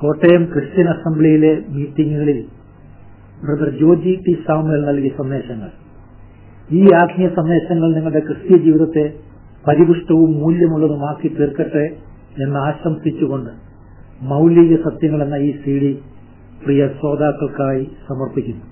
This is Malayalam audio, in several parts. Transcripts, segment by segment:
കോട്ടയം ക്രിസ്ത്യൻ അസംബ്ലിയിലെ മീറ്റിങ്ങുകളിൽ ബ്രദർ ജോജി ടി സാമുവൽ നൽകിയ സന്ദേശങ്ങൾ ഈ ആത്മീയ സന്ദേശങ്ങൾ നിങ്ങളുടെ ക്രിസ്ത്യ ജീവിതത്തെ പരിപുഷ്ടവും മൂല്യമുള്ളതുമാക്കി തീർക്കട്ടെ എന്ന് ആശംസിച്ചുകൊണ്ട് മൗലിക സത്യങ്ങൾ എന്ന ഈ സി ഡി പ്രിയ ശ്രോതാക്കൾക്കായി സമർപ്പിക്കുന്നു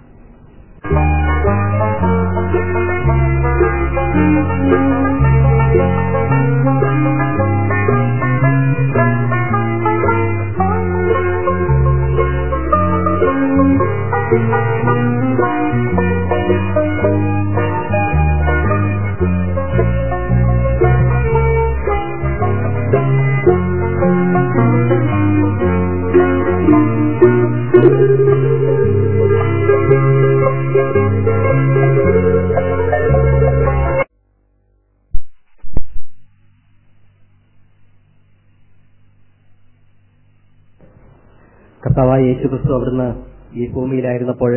കർത്താവായ യേശു ക്രിസ്തു അവിടുന്ന് ഈ ഭൂമിയിലായിരുന്നപ്പോൾ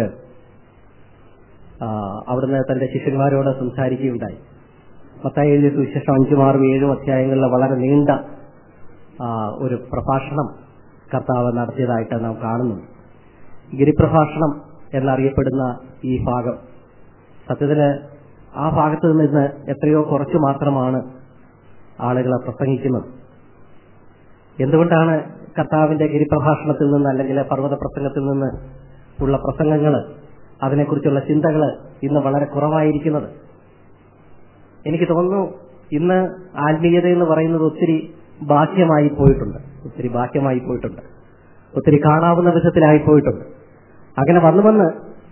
ആ, അവിടുന്ന് തന്റെ ശിഷ്യന്മാരോട് സംസാരിക്കുകയുണ്ടായി മത്തായി എഴുതിയ സുവിശേഷം അഞ്ചും ആറും ഏഴും അധ്യായങ്ങളിലെ വളരെ നീണ്ട ആ, ഒരു പ്രഭാഷണം കർത്താവ് നടത്തിയതായിട്ട് നാം കാണുന്നു ഗിരിപ്രഭാഷണം എന്നറിയപ്പെടുന്ന ഈ ഭാഗം സത്യത്തില് ആ ഭാഗത്ത് നിന്ന് എത്രയോ കുറച്ചു മാത്രമാണ് ആളുകളെ പ്രസംഗിക്കുന്നത് എന്തുകൊണ്ടാണ് കർത്താവിന്റെ ഗിരിപ്രഭാഷണത്തിൽ നിന്ന് അല്ലെങ്കിൽ പർവ്വത പ്രസംഗത്തിൽ നിന്ന് ഉള്ള പ്രസംഗങ്ങൾ അതിനെക്കുറിച്ചുള്ള ചിന്തകൾ ഇന്ന് വളരെ കുറവായിരിക്കുന്നത് എനിക്ക് തോന്നുന്നു ഇന്ന് ആത്മീയത എന്ന് പറയുന്നത് ഒത്തിരി ബാഹ്യമായി പോയിട്ടുണ്ട് ഒത്തിരി ബാഹ്യമായി പോയിട്ടുണ്ട് ഒത്തിരി കാണാവുന്ന വിധത്തിലായി പോയിട്ടുണ്ട് അങ്ങനെ വന്നു വന്ന്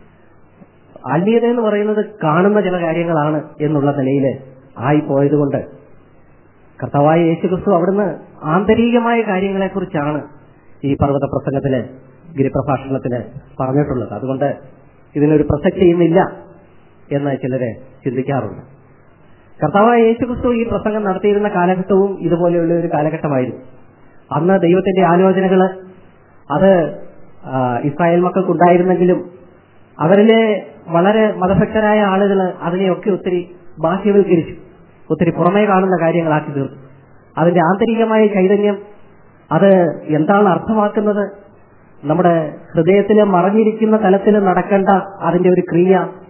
ആത്മീയത എന്ന് പറയുന്നത് കാണുന്ന ചില കാര്യങ്ങളാണ് എന്നുള്ള നിലയിൽ ആയിപ്പോയതുകൊണ്ട് കർത്താവായ യേശുക്രിസ്തു അവിടുന്ന് ആന്തരികമായ കാര്യങ്ങളെക്കുറിച്ചാണ് ഈ പർവ്വത പ്രസംഗത്തില് ഗിരിപ്രഭാഷണത്തില് പറഞ്ഞിട്ടുള്ളത് അതുകൊണ്ട് ഇതിനൊരു പ്രസക്തിയുമില്ല എന്ന് ചിലര് ചിന്തിക്കാറുണ്ട് കർത്താവായ യേശുക്രിസ്തു ഈ പ്രസംഗം നടത്തിയിരുന്ന കാലഘട്ടവും ഇതുപോലെയുള്ള ഒരു കാലഘട്ടമായിരുന്നു അന്ന് ദൈവത്തിന്റെ ആലോചനകള് അത് ആ, ഇസ്രായേൽ മക്കൾക്കുണ്ടായിരുന്നെങ്കിലും അവരിലെ വളരെ മതഭക്തരായ ആളുകൾ അതിനെയൊക്കെ ഒത്തിരി ബാഹ്യവൽക്കരിച്ചു ഒത്തിരി പുറമേ കാണുന്ന കാര്യങ്ങളാക്കി തീർത്തു അതിന്റെ ആന്തരികമായ ചൈതന്യം അത് എന്താണ് അർത്ഥമാക്കുന്നത് നമ്മുടെ ഹൃദയത്തിൽ മറഞ്ഞിരിക്കുന്ന തലത്തിൽ നടക്കേണ്ട അതിന്റെ ഒരു ക്രിയ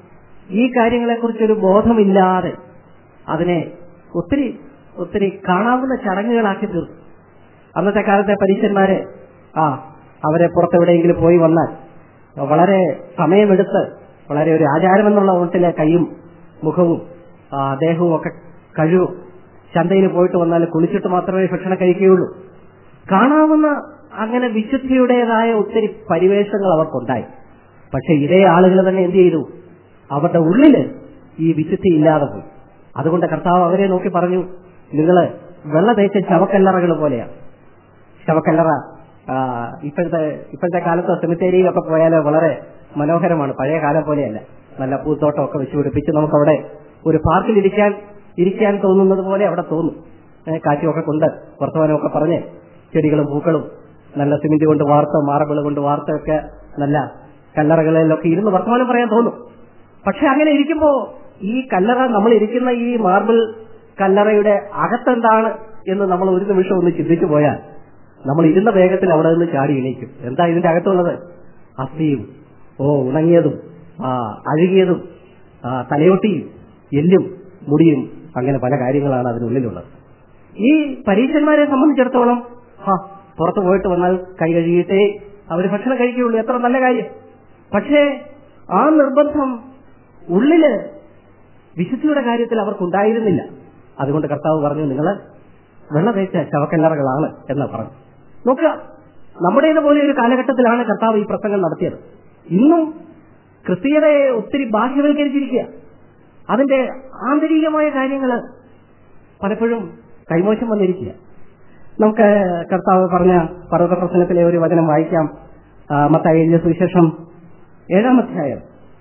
ഈ കാര്യങ്ങളെക്കുറിച്ചൊരു ബോധമില്ലാതെ അതിനെ ഒത്തിരി ഒത്തിരി കാണാവുന്ന ചടങ്ങുകളാക്കി തീർത്തു അന്നത്തെ കാലത്തെ പരീക്ഷന്മാരെ ആ അവരെ പുറത്തെവിടെയെങ്കിലും പോയി വന്നാൽ വളരെ സമയമെടുത്ത് വളരെ ഒരു ആചാരമെന്നുള്ള ഓട്ടിലെ കൈയും മുഖവും ആ, ദേഹവും ഒക്കെ കഴുകും ചന്തയിൽ പോയിട്ട് വന്നാൽ കുളിച്ചിട്ട് മാത്രമേ ഭക്ഷണം കഴിക്കുകയുള്ളൂ കാണാവുന്ന അങ്ങനെ വിശുദ്ധിയുടേതായ ഒത്തിരി പരിവേഷങ്ങൾ അവർക്കുണ്ടായി പക്ഷെ ഇതേ ആളുകൾ തന്നെ എന്ത് ചെയ്തു അവരുടെ ഉള്ളില് ഈ വിശുദ്ധി ഇല്ലാതെ പോയി അതുകൊണ്ട് കർത്താവ് അവരെ നോക്കി പറഞ്ഞു നിങ്ങള് വെള്ള തേച്ച ശവക്കല്ലറകൾ പോലെയാണ് ശവക്കല്ലറ ആ, ഇപ്പോഴത്തെ ഇപ്പോഴത്തെ കാലത്ത് സെമിത്തേരിയിലൊക്കെ പോയാൽ വളരെ മനോഹരമാണ് പഴയ കാലം പോലെയല്ല നല്ല പൂത്തോട്ടമൊക്കെ വെച്ച് പിടിപ്പിച്ച് നമുക്കവിടെ ഒരു പാർക്കിൽ ഇരിക്കാൻ ഇരിക്കാൻ തോന്നുന്നത് പോലെ അവിടെ തോന്നും ഏ, കാറ്റുമൊക്കെ കൊണ്ട് വർത്തമാനമൊക്കെ പറഞ്ഞ് ചെടികളും പൂക്കളും നല്ല സിമെന്റ് കൊണ്ട് വാർത്ത മാർബിൾ കൊണ്ട് വാർത്തൊക്കെ നല്ല കല്ലറകളിലൊക്കെ ഇരുന്ന് വർത്തമാനം പറയാൻ തോന്നും പക്ഷെ അങ്ങനെ ഇരിക്കുമ്പോ ഈ കല്ലറ നമ്മൾ ഇരിക്കുന്ന ഈ മാർബിൾ കല്ലറയുടെ അകത്തെന്താണ് എന്ന് നമ്മൾ ഒരു നിമിഷം ഒന്ന് ചിന്തിച്ചു പോയാൽ നമ്മൾ ഇരുന്ന വേഗത്തിൽ അവിടെ നിന്ന് ചാടി എണീക്കും എന്താ ഇതിന്റെ അകത്തുള്ളത് അസ്ഥിയും ഓ ഉണങ്ങിയതും ആ അഴുകിയതും ആ തലയൊട്ടിയും എല്ലും മുടിയും അങ്ങനെ പല കാര്യങ്ങളാണ് അതിനുള്ളിലുള്ളത് ഈ പരീക്ഷന്മാരെ സംബന്ധിച്ചിടത്തോളം ആ പുറത്തു പോയിട്ട് വന്നാൽ കൈ കഴുകിയിട്ടേ അവർ ഭക്ഷണം കഴിക്കുകയുള്ളൂ എത്ര നല്ല കാര്യം പക്ഷേ ആ നിർബന്ധം ഉള്ളില് വിശുദ്ധിയുടെ കാര്യത്തിൽ അവർക്കുണ്ടായിരുന്നില്ല അതുകൊണ്ട് കർത്താവ് പറഞ്ഞു നിങ്ങൾ വെള്ള തേച്ച ശവക്കല്ലറകളാണ് എന്ന് പറഞ്ഞു നോക്കുക നമ്മുടേത് പോലെ ഒരു കാലഘട്ടത്തിലാണ് കർത്താവ് ഈ പ്രസംഗം നടത്തിയത് ഇന്നും ക്രിസ്തീയതയെ ഒത്തിരി ബാഹ്യവൽക്കരിച്ചിരിക്കുക അതിന്റെ ആന്തരികമായ കാര്യങ്ങൾ പലപ്പോഴും കൈമോശം വന്നിരിക്കുക നമുക്ക് കർത്താവ് പറഞ്ഞ പർവ്വത പ്രസംഗത്തിലെ ഒരു വചനം വായിക്കാം ആ, മത്തായി എഴുതിയ സുവിശേഷം ഏഴാം അധ്യായം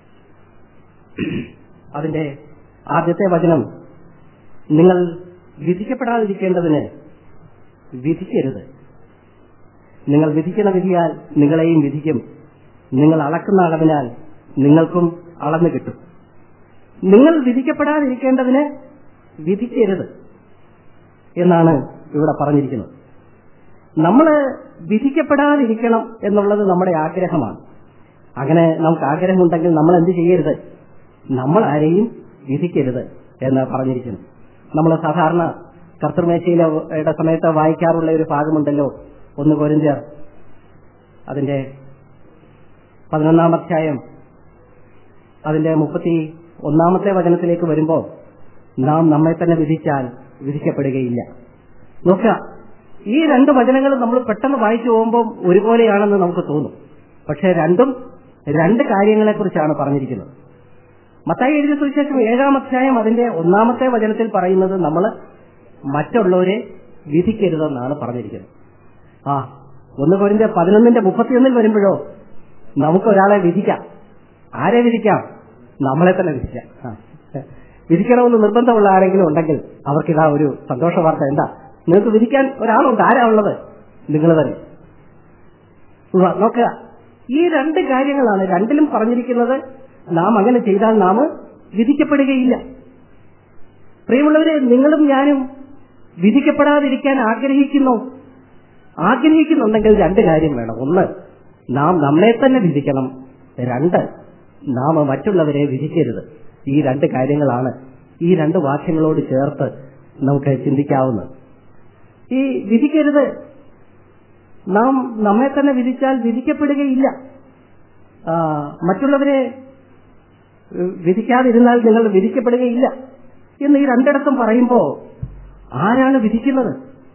അതിന്റെ ആദ്യത്തെ വചനം നിങ്ങൾ വിധിക്കപ്പെടാതിരിക്കേണ്ടതിന് വിധിക്കരുത് നിങ്ങൾ വിധിക്കുന്ന വിധിയാൽ നിങ്ങളെയും വിധിക്കും നിങ്ങൾ അളക്കുന്ന അളവിനാൽ നിങ്ങൾക്കും അളന്നു കിട്ടും നിങ്ങൾ വിധിക്കപ്പെടാതിരിക്കേണ്ടതിന് വിധിക്കരുത് എന്നാണ് ഇവിടെ പറഞ്ഞിരിക്കുന്നത് നമ്മൾ വിധിക്കപ്പെടാതിരിക്കണം എന്നുള്ളത് നമ്മുടെ ആഗ്രഹമാണ് അങ്ങനെ നമുക്ക് ആഗ്രഹമുണ്ടെങ്കിൽ നമ്മൾ എന്ത് ചെയ്യരുത് നമ്മൾ ആരെയും വിധിക്കരുത് എന്ന് പറഞ്ഞിരിക്കുന്നു നമ്മൾ സാധാരണ കർത്തൃമേശയിലെ സമയത്ത് വായിക്കാറുള്ള ഒരു ഭാഗമുണ്ടല്ലോ ഒന്ന് കൊരിന്ത്യർ അതിന്റെ പതിനൊന്നാം അധ്യായം അതിന്റെ മുപ്പത്തി ഒന്നാമത്തെ വചനത്തിലേക്ക് വരുമ്പോൾ നാം നമ്മെ തന്നെ വിധിച്ചാൽ വിധിക്കപ്പെടുകയില്ല നോക്കുക ഈ രണ്ട് വചനങ്ങൾ നമ്മൾ പെട്ടെന്ന് വായിച്ചു പോകുമ്പോൾ ഒരുപോലെയാണെന്ന് നമുക്ക് തോന്നും പക്ഷെ രണ്ടും രണ്ട് കാര്യങ്ങളെക്കുറിച്ചാണ് പറഞ്ഞിരിക്കുന്നത് മത്തായി എഴുതിയ സുവിശേഷം ഏഴാം അധ്യായം അതിന്റെ ഒന്നാമത്തെ വചനത്തിൽ പറയുന്നത് നമ്മൾ മറ്റുള്ളവരെ വിധിക്കരുതെന്നാണ് പറഞ്ഞിരിക്കുന്നത് ആ ഒന്ന് കൊരിന്റെ പതിനൊന്നിന്റെ മുപ്പത്തിയൊന്നിൽ വരുമ്പോഴോ നമുക്കൊരാളെ വിധിക്കാം ആരെ വിധിക്കാം നമ്മളെ തന്നെ വിധിക്കാം ആ. വിധിക്കണമെന്ന് നിർബന്ധമുള്ള ആരെങ്കിലും ഉണ്ടെങ്കിൽ അവർക്കിതാ ഒരു സന്തോഷ വാർത്ത എന്താ നിങ്ങൾക്ക് വിധിക്കാൻ ഒരാളുണ്ട് ആരാ ഉള്ളത് നിങ്ങൾ തന്നെ ഉവ്വ, നോക്കുക ഈ രണ്ട് കാര്യങ്ങളാണ് രണ്ടിലും പറഞ്ഞിരിക്കുന്നത് നാം അങ്ങനെ ചെയ്താൽ നാം വിധിക്കപ്പെടുകയില്ല പ്രിയമുള്ളവരെ നിങ്ങളും ഞാനും വിധിക്കപ്പെടാതിരിക്കാൻ ആഗ്രഹിക്കുന്നു ആഗ്രഹിക്കുന്നുണ്ടെങ്കിൽ രണ്ട് കാര്യം വേണം ഒന്ന് നാം നമ്മെ തന്നെ വിധിക്കണം രണ്ട് നാം മറ്റുള്ളവരെ വിധിക്കരുത് ഈ രണ്ട് കാര്യങ്ങളാണ് ഈ രണ്ട് വാക്യങ്ങളോട് ചേർത്ത് നമുക്ക് ചിന്തിക്കാവുന്നത് ഈ വിധിക്കരുത് നാം നമ്മെ തന്നെ വിധിച്ചാൽ വിധിക്കപ്പെടുകയില്ല ആ, മറ്റുള്ളവരെ ഏഹ്, വിധിക്കാതിരുന്നാൽ നിങ്ങൾ വിധിക്കപ്പെടുകയില്ല എന്ന് ഈ രണ്ടിടത്തും പറയുമ്പോൾ ആരാണ് വിധിക്കുന്നത്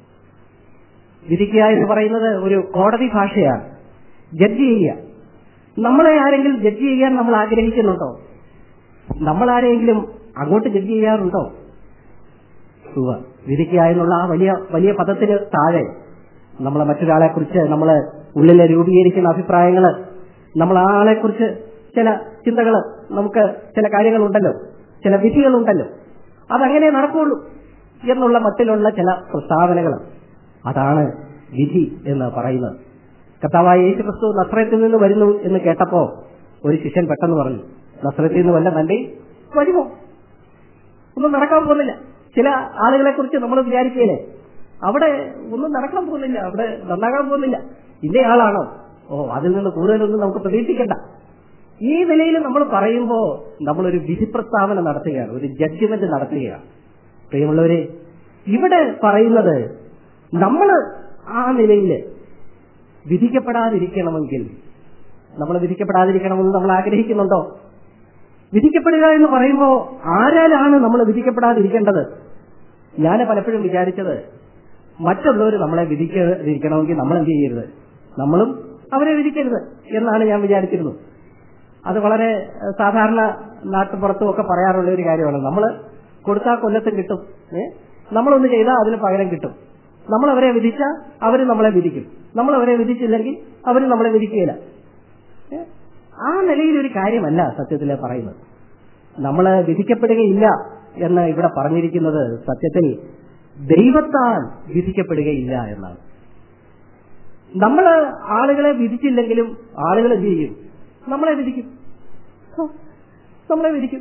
വിധിക്കുക എന്ന് പറയുന്നത് ഒരു കോടതി ഭാഷയാണ് ജഡ്ജ് ചെയ്യുക നമ്മളെ ആരെങ്കിലും ജഡ്ജ് ചെയ്യാൻ നമ്മൾ ആഗ്രഹിക്കുന്നുണ്ടോ നമ്മൾ ആരെങ്കിലും അങ്ങോട്ട് ജഡ്ജ് ചെയ്യാറുണ്ടോ ഉവ്വ. വിധിക്കുക എന്നുള്ള ആ വലിയ വലിയ പദത്തിന് താഴെ നമ്മളെ മറ്റൊരാളെ കുറിച്ച് നമ്മൾ ഉള്ളിലെ രൂപീകരിക്കുന്ന അഭിപ്രായങ്ങള് നമ്മൾ ആ ആളെ കുറിച്ച് ചില ചിന്തകള് നമുക്ക് ചില കാര്യങ്ങളുണ്ടല്ലോ ചില വിധികളുണ്ടല്ലോ അതങ്ങനെ നടക്കുള്ളൂ എന്നുള്ള മട്ടിലുള്ള ചില പ്രസ്താവനകൾ അതാണ് വിധി എന്ന് പറയുന്നത് കർത്താവായ യേശു ക്രിസ്തു നസ്രത്തിൽ നിന്ന് വരുന്നു എന്ന് കേട്ടപ്പോ ഒരു ശിഷ്യൻ പെട്ടെന്ന് പറഞ്ഞു നസ്രത്തിൽ നിന്ന് വല്ല നന്ദി വരുമോ ഒന്നും നടക്കാൻ പോകുന്നില്ല ചില ആളുകളെ കുറിച്ച് നമ്മൾ വിചാരിക്കുകയില്ലേ അവിടെ ഒന്നും നടക്കാൻ പോകുന്നില്ല അവിടെ നന്നാകാൻ പോകുന്നില്ല ഇന്ന ആളാണോ ഓ അതിൽ നിന്ന് കൂടുതലൊന്നും നമുക്ക് പ്രതീക്ഷിക്കണ്ട ഈ നിലയിൽ നമ്മൾ പറയുമ്പോൾ നമ്മളൊരു വിധി പ്രസ്താവന നടത്തുകയാണ് ഒരു ജഡ്ജ്മെന്റ് നടത്തുകയാണ് പ്രിയമുള്ളവരെ ഇവിടെ പറയുന്നത് നമ്മൾ ആ നിലയിൽ വിധിക്കപ്പെടാതിരിക്കണമെങ്കിൽ നമ്മൾ വിധിക്കപ്പെടാതിരിക്കണമെന്ന് നമ്മൾ ആഗ്രഹിക്കുന്നുണ്ടോ വിധിക്കപ്പെടുക എന്ന് പറയുമ്പോൾ ആരാലാണ് നമ്മൾ വിധിക്കപ്പെടാതിരിക്കേണ്ടത് ഞാൻ പലപ്പോഴും വിചാരിച്ചത് മറ്റുള്ളവർ നമ്മളെ വിധിക്കാതിരിക്കണമെങ്കിൽ നമ്മൾ എന്ത് ചെയ്യരുത് നമ്മളും അവരെ വിധിക്കരുത് എന്നാണ് ഞാൻ വിചാരിച്ചിരുന്നത് അത് വളരെ ഏഹ്, സാധാരണ നാട്ടുപുറത്തും ഒക്കെ പറയാറുള്ള ഒരു കാര്യമാണ് നമ്മൾ കൊടുത്താൽ കൊല്ലത്തും കിട്ടും ഏ? നമ്മളൊന്ന് ചെയ്താൽ അതിന് പകരം കിട്ടും നമ്മൾ അവരെ വിധിച്ചാൽ അവർ നമ്മളെ വിധിക്കും നമ്മൾ അവരെ വിധിച്ചില്ലെങ്കിൽ അവർ നമ്മളെ വിധിക്കുകയില്ല ഏ? ആ നിലയിൽ ഒരു കാര്യമല്ല സത്യത്തിൽ പറയുന്നത് നമ്മൾ വിധിക്കപ്പെടുകയില്ല എന്ന് ഇവിടെ പറഞ്ഞിരിക്കുന്നത് സത്യത്തിൽ ദൈവത്താൽ വിധിക്കപ്പെടുകയില്ല എന്നാണ് നമ്മൾ ആളുകളെ വിധിച്ചില്ലെങ്കിലും ആളുകൾ എന്ത് ചെയ്യും നമ്മളെ വിധിക്കും ഹ, നമ്മളെ വിധിക്കും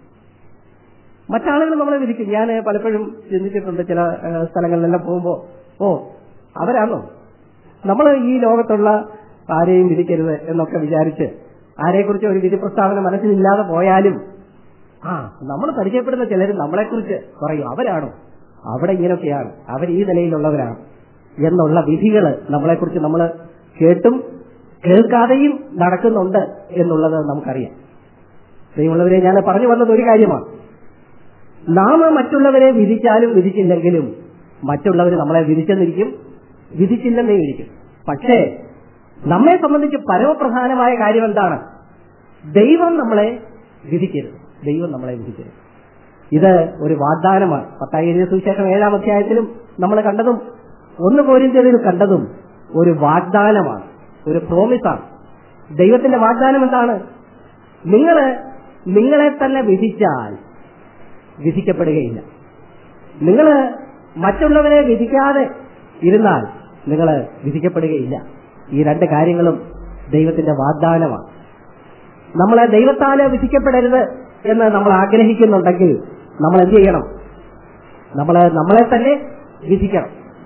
മറ്റാളുകൾ നമ്മളെ വിധിക്കും ഞാൻ പലപ്പോഴും ചിന്തിച്ചിട്ടുണ്ട് ചില ആ, സ്ഥലങ്ങളിലെല്ലാം പോകുമ്പോൾ ഓ അവരാണോ നമ്മൾ ഈ ലോകത്തുള്ള ആരെയും വിധിക്കരുത് എന്നൊക്കെ വിചാരിച്ച് ആരെക്കുറിച്ച് ഒരു വിധി പ്രസ്താവന മനസ്സിലില്ലാതെ പോയാലും ആ നമ്മൾ പരിചയപ്പെടുന്ന ചിലർ നമ്മളെക്കുറിച്ച് പറയും അവരാണോ അവിടെ ഇങ്ങനെയൊക്കെയാണ് അവർ ഈ നിലയിലുള്ളവരാണ് എന്നുള്ള വിധികൾ നമ്മളെക്കുറിച്ച് നമ്മൾ കേട്ടും കേൾക്കാതെയും നടക്കുന്നുണ്ട് എന്നുള്ളത് നമുക്കറിയാം ദൈവമുള്ളവരെ ഞാൻ പറഞ്ഞു വന്നത് ഒരു കാര്യമാണ് നാം മറ്റുള്ളവരെ വിധിച്ചാലും വിധിച്ചില്ലെങ്കിലും മറ്റുള്ളവർ നമ്മളെ വിധിച്ചെന്നിരിക്കും വിധിച്ചില്ലെന്നേ ഇരിക്കും പക്ഷേ നമ്മെ സംബന്ധിച്ച് പരമപ്രധാനമായ കാര്യം എന്താണ് ദൈവം നമ്മളെ വിധിക്കരുത് ദൈവം നമ്മളെ വിധിക്കരുത് ഇത് ഒരു വാഗ്ദാനമാണ് പത്തായി എഴുതിയ സുവിശേഷം ഏഴാം അധ്യായത്തിലും നമ്മൾ കണ്ടതും ഒന്ന് കോരിന്തതിൽ കണ്ടതും ഒരു വാഗ്ദാനമാണ് ഒരു പ്രോമിസാണ് ദൈവത്തിന്റെ വാഗ്ദാനം എന്താണ് നിങ്ങൾ നിങ്ങളെ തന്നെ വിധിച്ചാൽ വിധിക്കപ്പെടുകയില്ല നിങ്ങൾ മറ്റുള്ളവരെ വിധിക്കാതെ ഇരുന്നാൽ നിങ്ങൾ വിധിക്കപ്പെടുകയില്ല ഈ രണ്ട് കാര്യങ്ങളും ദൈവത്തിന്റെ വാഗ്ദാനമാണ് നമ്മളെ ദൈവത്താല് വിധിക്കപ്പെടരുത് എന്ന് നമ്മൾ ആഗ്രഹിക്കുന്നുണ്ടെങ്കിൽ നമ്മൾ എന്ത് ചെയ്യണം നമ്മൾ നമ്മളെ തന്നെ വിധിക്കണം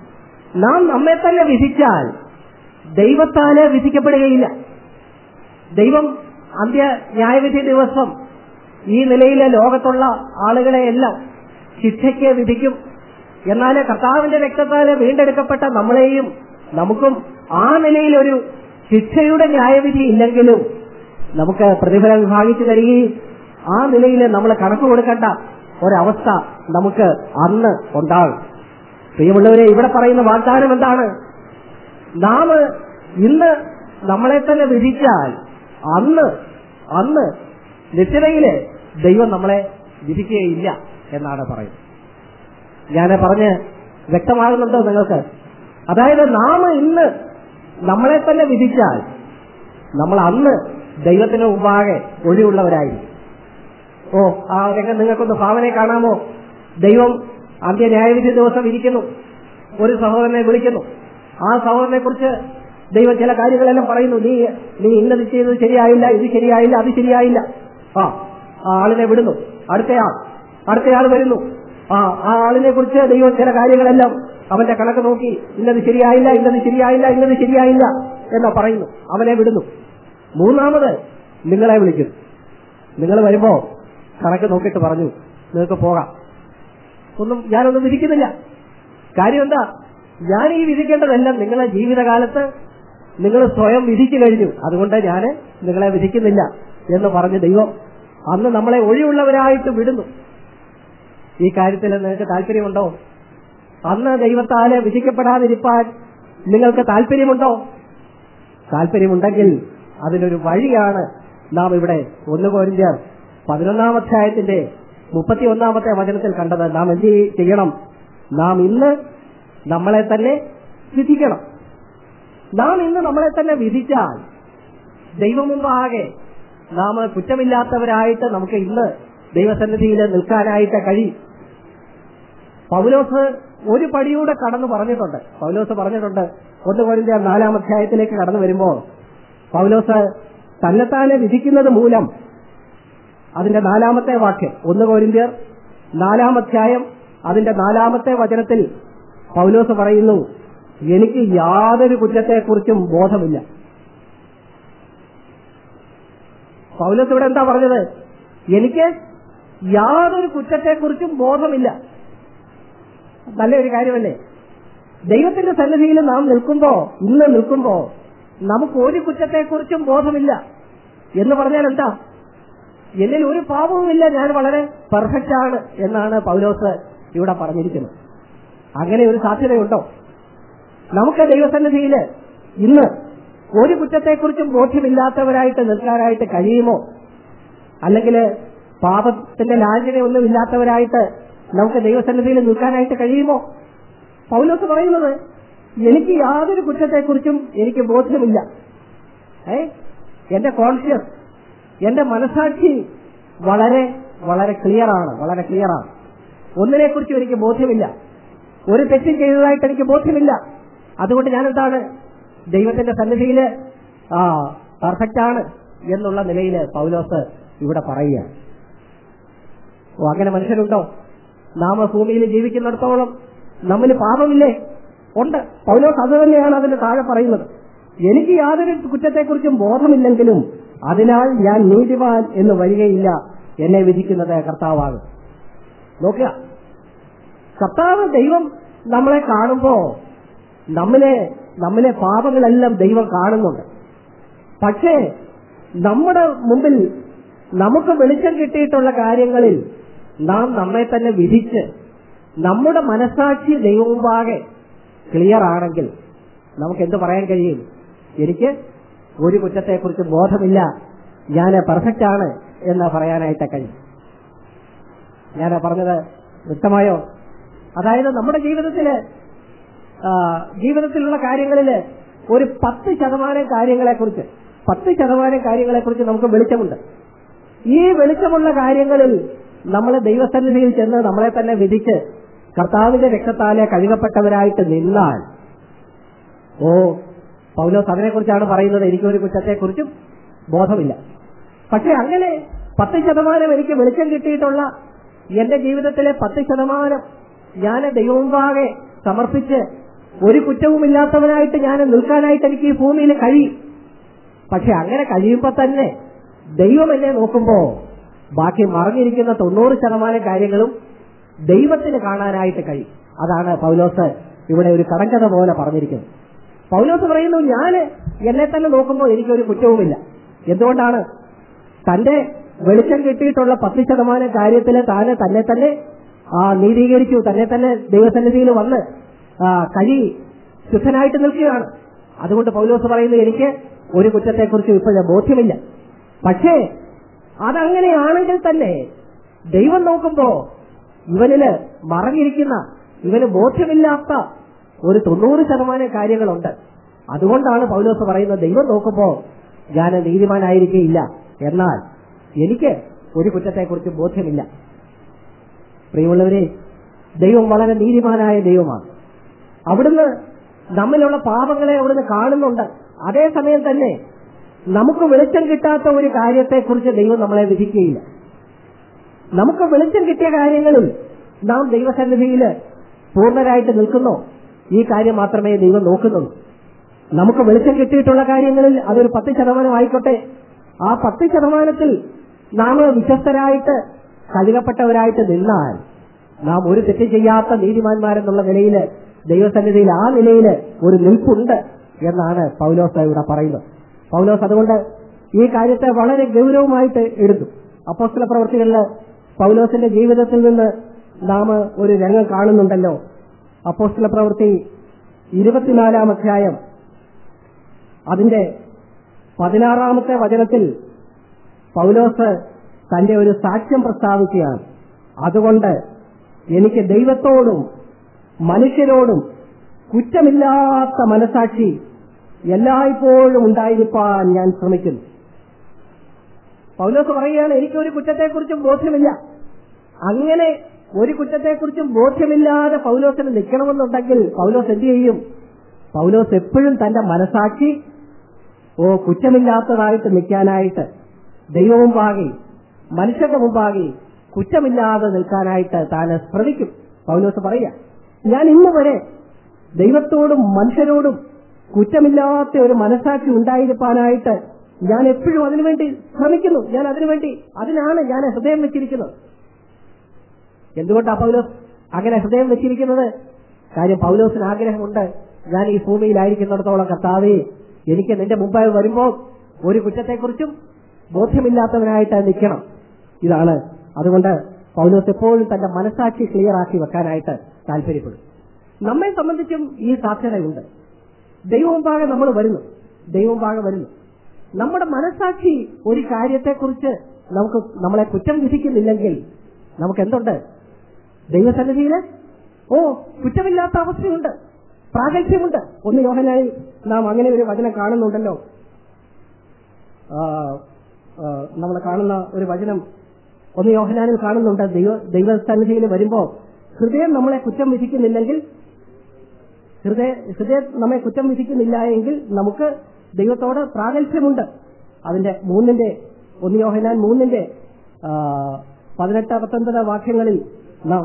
നാം നമ്മെ തന്നെ വിധിച്ചാൽ ദൈവത്താല് വിധിക്കപ്പെടുകയില്ല ദൈവം അന്ത്യ ന്യായവിധി ദിവസം ഈ നിലയിലെ ലോകത്തുള്ള ആളുകളെ എല്ലാം ശിക്ഷയ്ക്ക് വിധിക്കും എന്നാൽ കർത്താവിന്റെ രക്തത്താല് വീണ്ടെടുക്കപ്പെട്ട നമ്മളെയും നമുക്കും ആ നിലയിലൊരു ശിക്ഷയുടെ ന്യായവിധി ഇല്ലെങ്കിലും നമുക്ക് പ്രതിഫലം വിഭാഗിച്ചു തരികയും ആ നിലയിൽ നമ്മൾ കണക്ക് കൊടുക്കേണ്ട ഒരവസ്ഥ നമുക്ക് അന്ന് ഉണ്ടാകും പ്രിയമുള്ളവരെ ഇവിടെ പറയുന്ന വാഗ്ദാനം എന്താണ് നാം ഇന്ന് നമ്മളെ തന്നെ വിധിച്ചാൽ അന്ന് അന്ന് നിശ്ചിതയില് ദൈവം നമ്മളെ വിധിക്കുകയില്ല എന്നാണ് പറയുന്നത് ഞാൻ പറഞ്ഞ് വ്യക്തമാകുന്നുണ്ടോ നിങ്ങൾക്ക് അതായത് നാം ഇന്ന് നമ്മളെ തന്നെ വിധിച്ചാൽ നമ്മൾ അന്ന് ദൈവത്തിന് മുമ്പാകെ ഒഴിവുള്ളവരായിരിക്കും ഓ ആ രംഗം നിങ്ങൾക്കൊന്ന് ഭാവനയെ കാണാമോ ദൈവം അന്ത്യ ന്യായവിധി ദിവസം ഇരിക്കുന്നു ഒരു സഹോദരനെ വിളിക്കുന്നു ആ സഹോദരനെ കുറിച്ച് ദൈവം ചില കാര്യങ്ങളെല്ലാം പറയുന്നു നീ നീ ഇന്നത് ചെയ്തത് ശരിയായില്ല ഇത് ശരിയായില്ല അത് ശരിയായില്ല ആ ആ ആളിനെ വിടുന്നു അടുത്തയാൾ അടുത്തയാൾ വരുന്നു ആ ആ ആളിനെ കുറിച്ച് ദൈവം ചില കാര്യങ്ങളെല്ലാം അവന്റെ കണക്ക് നോക്കി ഇന്നത് ശരിയായില്ല ഇന്നത് ശരിയായില്ല ഇന്നത് ശരിയായില്ല എന്ന് പറയുന്നു അവനെ വിടുന്നു മൂന്നാമത് നിങ്ങളെ വിളിക്കുന്നു നിങ്ങൾ വരുമ്പോ കണക്ക് നോക്കിയിട്ട് പറഞ്ഞു നിങ്ങൾക്ക് പോകാം ഒന്നും ഞാനൊന്നും വിധിക്കുന്നില്ല കാര്യം എന്താ ഞാൻ ഈ വിധിക്കേണ്ടതെല്ലാം നിങ്ങളെ ജീവിതകാലത്ത് നിങ്ങൾ സ്വയം വിധിച്ചു കഴിഞ്ഞു അതുകൊണ്ട് ഞാൻ നിങ്ങളെ വിധിക്കുന്നില്ല എന്ന് പറഞ്ഞ് ദൈവം അന്ന് നമ്മളെ ഒഴിവുള്ളവരായിട്ട് വിടുന്നു ഈ കാര്യത്തിൽ നിങ്ങൾക്ക് താല്പര്യമുണ്ടോ അന്ന് ദൈവത്താല് വിധിക്കപ്പെടാതിരിക്കാൻ നിങ്ങൾക്ക് താല്പര്യമുണ്ടോ താല്പര്യമുണ്ടെങ്കിൽ അതിനൊരു വഴിയാണ് നാം ഇവിടെ ഒന്ന് കോരിഞ്ചർ പതിനൊന്നാം അധ്യായത്തിന്റെ മുപ്പത്തി ഒന്നാമത്തെ വചനത്തിൽ കണ്ടത് നാം എന്ത് ചെയ്യണം നാം ഇന്ന് നമ്മളെ തന്നെ വിധിക്കണം നാം ഇന്ന് നമ്മളെ തന്നെ വിധിച്ചാൽ ദൈവം മുമ്പാകെ നാം കുറ്റമില്ലാത്തവരായിട്ട് നമുക്ക് ഇന്ന് ദൈവസന്നിധിയിൽ നിൽക്കാനായിട്ട് കഴിയും പൗലോസ് ഒരു പടിയൂടെ കടന്നു പറഞ്ഞിട്ടുണ്ട് പൗലോസ് പറഞ്ഞിട്ടുണ്ട് ഒന്ന് കോരിന്റെ നാലാം അധ്യായത്തിലേക്ക് കടന്നു വരുമ്പോൾ പൗലോസ് തന്നെത്താനെ വിധിക്കുന്നത് മൂലം അതിന്റെ നാലാമത്തെ വാക്യം ഒന്ന് കോരിന്ത്യർ നാലാം അധ്യായം അതിന്റെ നാലാമത്തെ വചനത്തിൽ പൗലോസ് പറയുന്നു എനിക്ക് യാതൊരു കുറ്റത്തെക്കുറിച്ചും ബോധമില്ല പൗലോസ് ഇവിടെ എന്താ പറഞ്ഞത് എനിക്ക് യാതൊരു കുറ്റത്തെക്കുറിച്ചും ബോധമില്ല നല്ലൊരു കാര്യമല്ലേ ദൈവത്തിന്റെ സന്നിധിയിൽ നാം നിൽക്കുമ്പോ ഇന്ന് നിൽക്കുമ്പോ നമുക്ക് ഒരു കുറ്റത്തെക്കുറിച്ചും ബോധമില്ല എന്ന് പറഞ്ഞാൽ എന്താ എന്നിൽ ഒരു പാപവുമില്ല ഞാൻ വളരെ പെർഫെക്റ്റ് ആണ് എന്നാണ് പൗലോസ് ഇവിടെ പറഞ്ഞിരിക്കുന്നത് അങ്ങനെ ഒരു സാധ്യതയുണ്ടോ നമുക്ക് ദൈവസന്നിധിയിൽ ഇന്ന് ഒരു കുറ്റത്തെക്കുറിച്ചും ബോധ്യമില്ലാത്തവരായിട്ട് നിൽക്കാനായിട്ട് കഴിയുമോ അല്ലെങ്കിൽ പാപത്തിന്റെ ലാഞ്ചനയൊന്നും ഇല്ലാത്തവരായിട്ട് നമുക്ക് ദൈവസന്നിധിയിൽ നിൽക്കാനായിട്ട് കഴിയുമോ പൗലോസ് പറയുന്നത് എനിക്ക് യാതൊരു കുറ്റത്തെക്കുറിച്ചും എനിക്ക് ബോധ്യമില്ല ഏ എന്റെ കോൺഷ്യസ് എന്റെ മനസാക്ഷി വളരെ വളരെ ക്ലിയർ ആണ് വളരെ ക്ലിയർ ആണ് ഒന്നിനെക്കുറിച്ചും എനിക്ക് ബോധ്യമില്ല ഒരു തെറ്റും ചെയ്തതായിട്ട് എനിക്ക് ബോധ്യമില്ല അതുകൊണ്ട് ഞാൻ എന്താണ് ദൈവത്തിന്റെ സന്നിധിയിൽ ആ പെർഫെക്റ്റ് ആണ് എന്നുള്ള നിലയിൽ പൗലോസ് ഇവിടെ പറയുക ഓ അങ്ങനെ മനുഷ്യരുണ്ടോ നാം ഭൂമിയിൽ ജീവിക്കുന്നിടത്തോളം നമ്മിൽ പാപമില്ലേ ഉണ്ട് പൗലോസ് അത് തന്നെയാണ് അതിന്റെ താഴെ പറയുന്നത് എനിക്ക് യാതൊരു കുറ്റത്തെക്കുറിച്ചും ബോധമില്ലെങ്കിലും അതിനാൽ ഞാൻ നീതിമാൻ എന്ന് വരികയില്ല എന്നെ വിധിക്കുന്നത് കർത്താവാകും നോക്കുക കർത്താവ് ദൈവം നമ്മളെ കാണുമ്പോ നമ്മിലെ നമ്മിലെ പാപങ്ങളെല്ലാം ദൈവം കാണുന്നുണ്ട് പക്ഷേ നമ്മുടെ മുമ്പിൽ നമുക്ക് വെളിച്ചം കിട്ടിയിട്ടുള്ള കാര്യങ്ങളിൽ നാം നമ്മെ തന്നെ വിധിച്ച് നമ്മുടെ മനസാക്ഷി ദൈവമുമ്പാകെ ക്ലിയർ ആണെങ്കിൽ നമുക്ക് എന്ത് പറയാൻ കഴിയും എനിക്ക് ഒരു കുറ്റത്തെക്കുറിച്ച് ബോധമില്ല ഞാൻ പെർഫെക്റ്റ് ആണ് എന്ന് പറയാനായിട്ട് കഴിയും ഞാൻ പറഞ്ഞത് വ്യക്തമായോ അതായത് നമ്മുടെ ജീവിതത്തില് ആ, ജീവിതത്തിലുള്ള കാര്യങ്ങളില് ഒരു പത്ത് ശതമാനം കാര്യങ്ങളെക്കുറിച്ച് പത്ത് ശതമാനം കാര്യങ്ങളെക്കുറിച്ച് നമുക്ക് വെളിച്ചമുണ്ട് ഈ വെളിച്ചമുള്ള കാര്യങ്ങളിൽ നമ്മൾ ദൈവസന്നിധിയിൽ ചെന്ന് നമ്മളെ തന്നെ വിധിച്ച് കർത്താവിന്റെ രക്തത്താലെ കഴുകപ്പെട്ടവരായിട്ട് നിന്നാൽ ഓ പൗലോസ് അതിനെക്കുറിച്ചാണ് പറയുന്നത് എനിക്കൊരു കുറ്റത്തെക്കുറിച്ചും ബോധമില്ല പക്ഷെ അങ്ങനെ പത്ത് ശതമാനം എനിക്ക് വെളിച്ചം കിട്ടിയിട്ടുള്ള എന്റെ ജീവിതത്തിലെ പത്ത് ശതമാനം ഞാൻ ദൈവമുമ്പാകെ സമർപ്പിച്ച് ഒരു കുറ്റവുമില്ലാത്തവനായിട്ട് ഞാൻ നിൽക്കാനായിട്ട് എനിക്ക് ഈ ഭൂമിയിൽ കഴിയും പക്ഷെ അങ്ങനെ കഴിയുമ്പോ തന്നെ ദൈവം എന്നെ നോക്കുമ്പോ ബാക്കി മറഞ്ഞിരിക്കുന്ന തൊണ്ണൂറ് ശതമാനം കാര്യങ്ങളും ദൈവത്തിന് കാണാനായിട്ട് കഴിയും അതാണ് പൗലോസ് ഇവിടെ ഒരു കടങ്കഥ പോലെ പറഞ്ഞിരിക്കുന്നത് പൗലോസ് പറയുന്നു ഞാൻ എന്നെ തന്നെ നോക്കുമ്പോൾ എനിക്കൊരു കുറ്റവുമില്ല എന്തുകൊണ്ടാണ് തന്റെ വെളിച്ചം കിട്ടിയിട്ടുള്ള പത്ത് ശതമാനം കാര്യത്തിൽ താന് തന്നെ തന്നെ ആ നീതീകരിച്ചു തന്നെ തന്നെ ദൈവസന്നിധിയിൽ വന്ന് ആ, കഴി ശുദ്ധനായിട്ട് നിൽക്കുകയാണ് അതുകൊണ്ട് പൗലോസ് പറയുന്നു എനിക്ക് ഒരു കുറ്റത്തെക്കുറിച്ച് ഇപ്പോഴും ബോധ്യമില്ല പക്ഷേ അതങ്ങനെയാണെങ്കിൽ തന്നെ ദൈവം നോക്കുമ്പോ ഇവനില് മറഞ്ഞിരിക്കുന്ന ഇവന് ബോധ്യമില്ലാത്ത ഒരു തൊണ്ണൂറ് ശതമാനം കാര്യങ്ങളുണ്ട് അതുകൊണ്ടാണ് പൗലോസ് പറയുന്നത് ദൈവം നോക്കുമ്പോ ഞാൻ നീതിമാനായിരിക്കില്ല എന്നാൽ എനിക്ക് ഒരു കുറ്റത്തെക്കുറിച്ച് ബോധ്യമില്ല പ്രിയമുള്ളവരെ ദൈവം വളരെ നീതിമാനായ ദൈവമാണ് അവിടുന്ന് നമ്മിലുള്ള പാപങ്ങളെ അവിടുന്ന് കാണുന്നുണ്ട് അതേസമയം തന്നെ നമുക്ക് വെളിച്ചം കിട്ടാത്ത ഒരു കാര്യത്തെക്കുറിച്ച് ദൈവം നമ്മളെ വിധിക്കുകയില്ല നമുക്ക് വെളിച്ചം കിട്ടിയ കാര്യങ്ങളിൽ നാം ദൈവസന്നിധിയിൽ പൂർണ്ണരായിട്ട് നിൽക്കുന്നോ ഈ കാര്യം മാത്രമേ ദൈവം നോക്കുന്നുള്ളൂ നമുക്ക് വെളിച്ചം കിട്ടിയിട്ടുള്ള കാര്യങ്ങളിൽ അതൊരു പത്ത് ശതമാനം ആയിക്കോട്ടെ ആ പത്ത് ശതമാനത്തിൽ നാം വിശ്വസ്തരായിട്ട് കഴുകപ്പെട്ടവരായിട്ട് നിന്നാൽ നാം ഒരു തെറ്റ് ചെയ്യാത്ത നീതിമാന്മാരെന്നുള്ള നിലയിൽ ദൈവസന്നിധിയിൽ ആ നിലയിൽ ഒരു നിൽപ്പുണ്ട് എന്നാണ് പൗലോസ് ഇവിടെ പറയുന്നത് പൗലോസ് അതുകൊണ്ട് ഈ കാര്യത്തെ വളരെ ഗൗരവമായിട്ട് എടുത്തു അപ്പോസ്തല പ്രവർത്തികളിൽ പൗലോസിന്റെ ജീവിതത്തിൽ നിന്ന് നാം ഒരു രംഗം കാണുന്നുണ്ടല്ലോ അപ്പോസ്തല പ്രവൃത്തി ഇരുപത്തിനാലാം അധ്യായം അതിന്റെ പതിനാറാമത്തെ വചനത്തിൽ പൗലോസ് തന്റെ ഒരു സാക്ഷ്യം പ്രസ്താവിക്കുകയാണ് അതുകൊണ്ട് എനിക്ക് ദൈവത്തോടും മനുഷ്യരോടും കുറ്റമില്ലാത്ത മനസാക്ഷി എല്ലായ്പ്പോഴും ഉണ്ടായിരിക്കാൻ ഞാൻ ശ്രമിക്കുന്നു പൗലോസ് പറയുകയാണ് എനിക്കൊരു കുറ്റത്തെക്കുറിച്ചും ബോധ്യമില്ല അങ്ങനെ ഒരു കുറ്റത്തെക്കുറിച്ചും ബോധ്യമില്ലാതെ പൗലോസിന് നിൽക്കണമെന്നുണ്ടെങ്കിൽ പൗലോസ് എന്ത് ചെയ്യും പൗലോസ് എപ്പോഴും തന്റെ മനസാക്ഷി ഓ കുറ്റമില്ലാത്തതായിട്ട് നിൽക്കാനായിട്ട് ദൈവവും പാകി മനുഷ്യന്റെ മുമ്പാകെ കുറ്റമില്ലാതെ നിൽക്കാനായിട്ട് താൻ ശ്രമിക്കും പൗലോസ് പറയുക ഞാൻ ഇന്ന് വരെ ദൈവത്തോടും മനുഷ്യരോടും കുറ്റമില്ലാത്ത ഒരു മനസാക്ഷി ഉണ്ടായിരിക്കാനായിട്ട് ഞാൻ എപ്പോഴും അതിനുവേണ്ടി ശ്രമിക്കുന്നു ഞാൻ അതിനുവേണ്ടി അതിനാണ് ഞാൻ ഹൃദയം വെച്ചിരിക്കുന്നത് എന്തുകൊണ്ടാണ് പൗലോസ് അങ്ങനെ ഹൃദയം വെച്ചിരിക്കുന്നത് കാര്യം പൗലോസിന് ആഗ്രഹമുണ്ട് ഞാൻ ഈ ഭൂമിയിലായിരിക്കുന്നിടത്തോളം കർത്താവേ എനിക്ക് നിന്റെ മുമ്പായി വരുമ്പോൾ ഒരു കുറ്റത്തെക്കുറിച്ചും ബോധ്യമില്ലാത്തവനായിട്ട് നിൽക്കണം ഇതാണ് അതുകൊണ്ട് പൗലോസ് എപ്പോഴും തന്റെ മനസാക്ഷി ക്ലിയർ ആക്കി വെക്കാനായിട്ട് താല്പര്യപ്പെടും നമ്മെ സംബന്ധിച്ചും ഈ സാധ്യതയുണ്ട് ദൈവമുമ്പാകെ നമ്മൾ വരുന്നു ദൈവമുമ്പാകെ വരുന്നു നമ്മുടെ മനസാക്ഷി ഒരു കാര്യത്തെക്കുറിച്ച് നമുക്ക് നമ്മളെ കുറ്റം വിധിക്കുന്നില്ലെങ്കിൽ നമുക്ക് എന്തുണ്ട് ദൈവസന്നിധിയില് ഓ കുറ്റമില്ലാത്ത അവസ്ഥയുണ്ട് പ്രാഗൽഭ്യമുണ്ട് ഒന്ന് യോഹനായി നാം അങ്ങനെ ഒരു വചനം കാണുന്നുണ്ടല്ലോ നമ്മൾ കാണുന്ന ഒരു വചനം ഒന്ന് യോഹനാനിൽ കാണുന്നുണ്ട് ദൈവ ദൈവസന്നിധിയിൽ വരുമ്പോ ഹൃദയം നമ്മളെ കുറ്റം വിധിക്കുന്നില്ലെങ്കിൽ ഹൃദയ ഹൃദയം നമ്മെ കുറ്റം വിധിക്കുന്നില്ല എങ്കിൽ നമുക്ക് ദൈവത്തോട് പ്രാഗൽഭ്യമുണ്ട് അതിന്റെ മൂന്നിന്റെ ഒന്ന് യോഹനാൻ മൂന്നിന്റെ ആ, പതിനെട്ട് പത്തൊൻപത് വാക്യങ്ങളിൽ നാം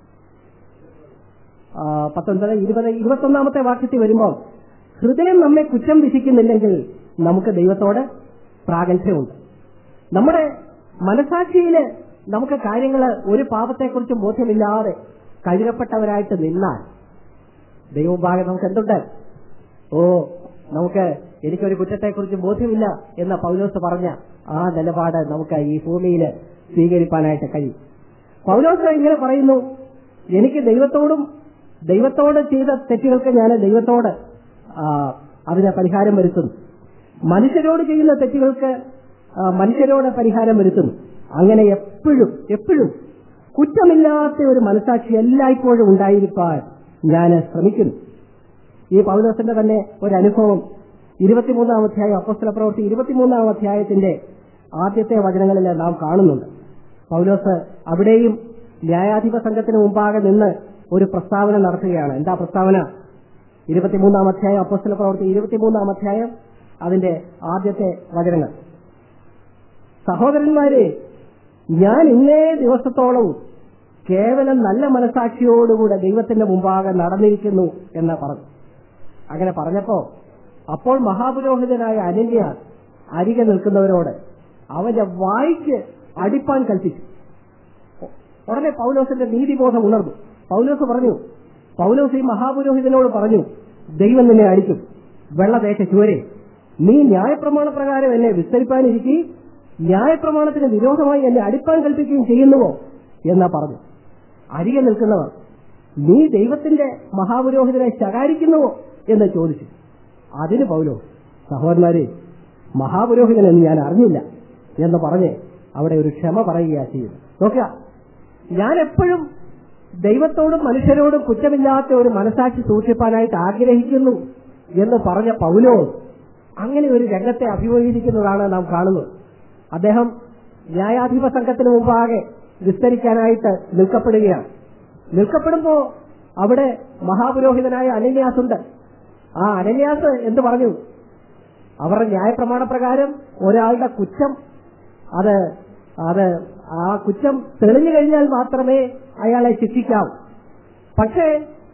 ആ, പത്തൊൻപത് ഇരുപത് ഇരുപത്തൊന്നാമത്തെ വാക്യത്തിൽ വരുമ്പോൾ ഹൃദയം നമ്മെ കുറ്റം വിധിക്കുന്നില്ലെങ്കിൽ നമുക്ക് ദൈവത്തോട് പ്രാഗൽഭ്യമുണ്ട് നമ്മുടെ മനസാക്ഷിയിൽ നമുക്ക് കാര്യങ്ങൾ ഒരു പാപത്തെക്കുറിച്ച് ബോധ്യമില്ലാതെ കഴുകപ്പെട്ടവരായിട്ട് നിന്നാൽ ദൈവഭാഗം നമുക്ക് എന്തുണ്ട് ഓ നമുക്ക് എനിക്കൊരു കുറ്റത്തെക്കുറിച്ച് ബോധ്യമില്ല എന്ന പൗലോസ് പറഞ്ഞ ആ നിലപാട് നമുക്ക് ഈ ഭൂമിയിൽ സ്വീകരിക്കാനായിട്ട് കഴിയും പൗലോസ് ഇങ്ങനെ പറയുന്നു എനിക്ക് ദൈവത്തോടും ദൈവത്തോട് ചെയ്ത തെറ്റുകൾക്ക് ഞാൻ ദൈവത്തോട് ആ, അതിന് പരിഹാരം വരുത്തുന്നു മനുഷ്യരോട് ചെയ്യുന്ന തെറ്റുകൾക്ക് ആ, മനുഷ്യരോട് പരിഹാരം വരുത്തുന്നു അങ്ങനെ എപ്പോഴും എപ്പോഴും കുറ്റമില്ലാത്ത ഒരു മനസാക്ഷി എല്ലായ്പ്പോഴും ഉണ്ടായിരിക്കാൻ ഞാൻ ശ്രമിക്കുന്നു ഈ പൗലോസിന്റെ തന്നെ ഒരു അനുഭവം ഇരുപത്തിമൂന്നാം അധ്യായം അപ്പസ്തല പ്രവൃത്തി ഇരുപത്തിമൂന്നാം അധ്യായത്തിന്റെ ആദ്യത്തെ വചനങ്ങളിൽ നാം കാണുന്നുണ്ട് പൗലോസ് അവിടെയും ന്യായാധിപ സംഘത്തിന് മുമ്പാകെ നിന്ന് ഒരു പ്രസ്താവന നടത്തുകയാണ് എന്താ പ്രസ്താവന ഇരുപത്തിമൂന്നാം അധ്യായം അപ്പസ്തല പ്രവൃത്തി ഇരുപത്തിമൂന്നാം അധ്യായം അതിന്റെ ആദ്യത്തെ വചനങ്ങൾ സഹോദരന്മാരെ ഞാൻ ഇന്നേ ദിവസത്തോളം കേവലം നല്ല മനസാക്ഷിയോടുകൂടെ ദൈവത്തിന്റെ മുമ്പാകെ നടന്നിരിക്കുന്നു എന്ന് പറഞ്ഞു അങ്ങനെ പറഞ്ഞപ്പോ അപ്പോൾ മഹാപുരോഹിതനായ അനന്യാസ് അരികെ നിൽക്കുന്നവരോട് അവന്റെ വായിക്ക് അടിപ്പാൻ കൽപ്പിച്ചു ഉടനെ പൗലോസിന്റെ നീതിബോധം ഉണർന്നു പൗലോസ് പറഞ്ഞു പൗലോസ് ഈ മഹാപുരോഹിതനോട് പറഞ്ഞു ദൈവം നിന്നെ അടിക്കും വെള്ള തേച്ച ചുവരെ നീ ന്യായപ്രമാണ പ്രകാരം എന്നെ വിസ്തരിപ്പാനിരിക്കുകയും ന്യായപ്രമാണത്തിന് വിരോധമായി എന്നെ അടിപ്പാൻ കൽപ്പിക്കുകയും ചെയ്യുന്നുവോ എന്നാ പറഞ്ഞു അരികെ നിൽക്കുന്നവർ നീ ദൈവത്തിന്റെ മഹാപുരോഹിതനെ ശകാരിക്കുന്നുവോ എന്ന് ചോദിച്ചു അതിന് പൗലോ സഹോദരന്മാരെ മഹാപുരോഹിതനെന്ന് ഞാൻ അറിഞ്ഞില്ല എന്ന് പറഞ്ഞ് അവിടെ ഒരു ക്ഷമ പറയുകയാ ചെയ്യുന്നത് നോക്കുക ഞാൻ എപ്പോഴും ദൈവത്തോടും മനുഷ്യരോടും കുറ്റമില്ലാത്ത ഒരു മനസാക്ഷി സൂക്ഷിപ്പാനായിട്ട് ആഗ്രഹിക്കുന്നു എന്ന് പറഞ്ഞ പൗലോ അങ്ങനെ ഒരു രംഗത്തെ അഭിമുഖീകരിക്കുന്നതാണ് നാം കാണുന്നത് അദ്ദേഹം ന്യായാധിപ സംഘത്തിന് മുമ്പാകെ വിസ്തരിക്കാനായിട്ട് നിൽക്കപ്പെടുകയാണ് നിൽക്കപ്പെടുമ്പോ അവിടെ മഹാപുരോഹിതനായ അനന്യാസ് ഉണ്ട് ആ അനന്യാസ് എന്ത് പറഞ്ഞു അവരുടെ ന്യായപ്രമാണ പ്രകാരം ഒരാളുടെ കുറ്റം അത് അത് ആ കുറ്റം തെളിഞ്ഞു കഴിഞ്ഞാൽ മാത്രമേ അയാളെ ശിക്ഷിക്കാവൂ പക്ഷേ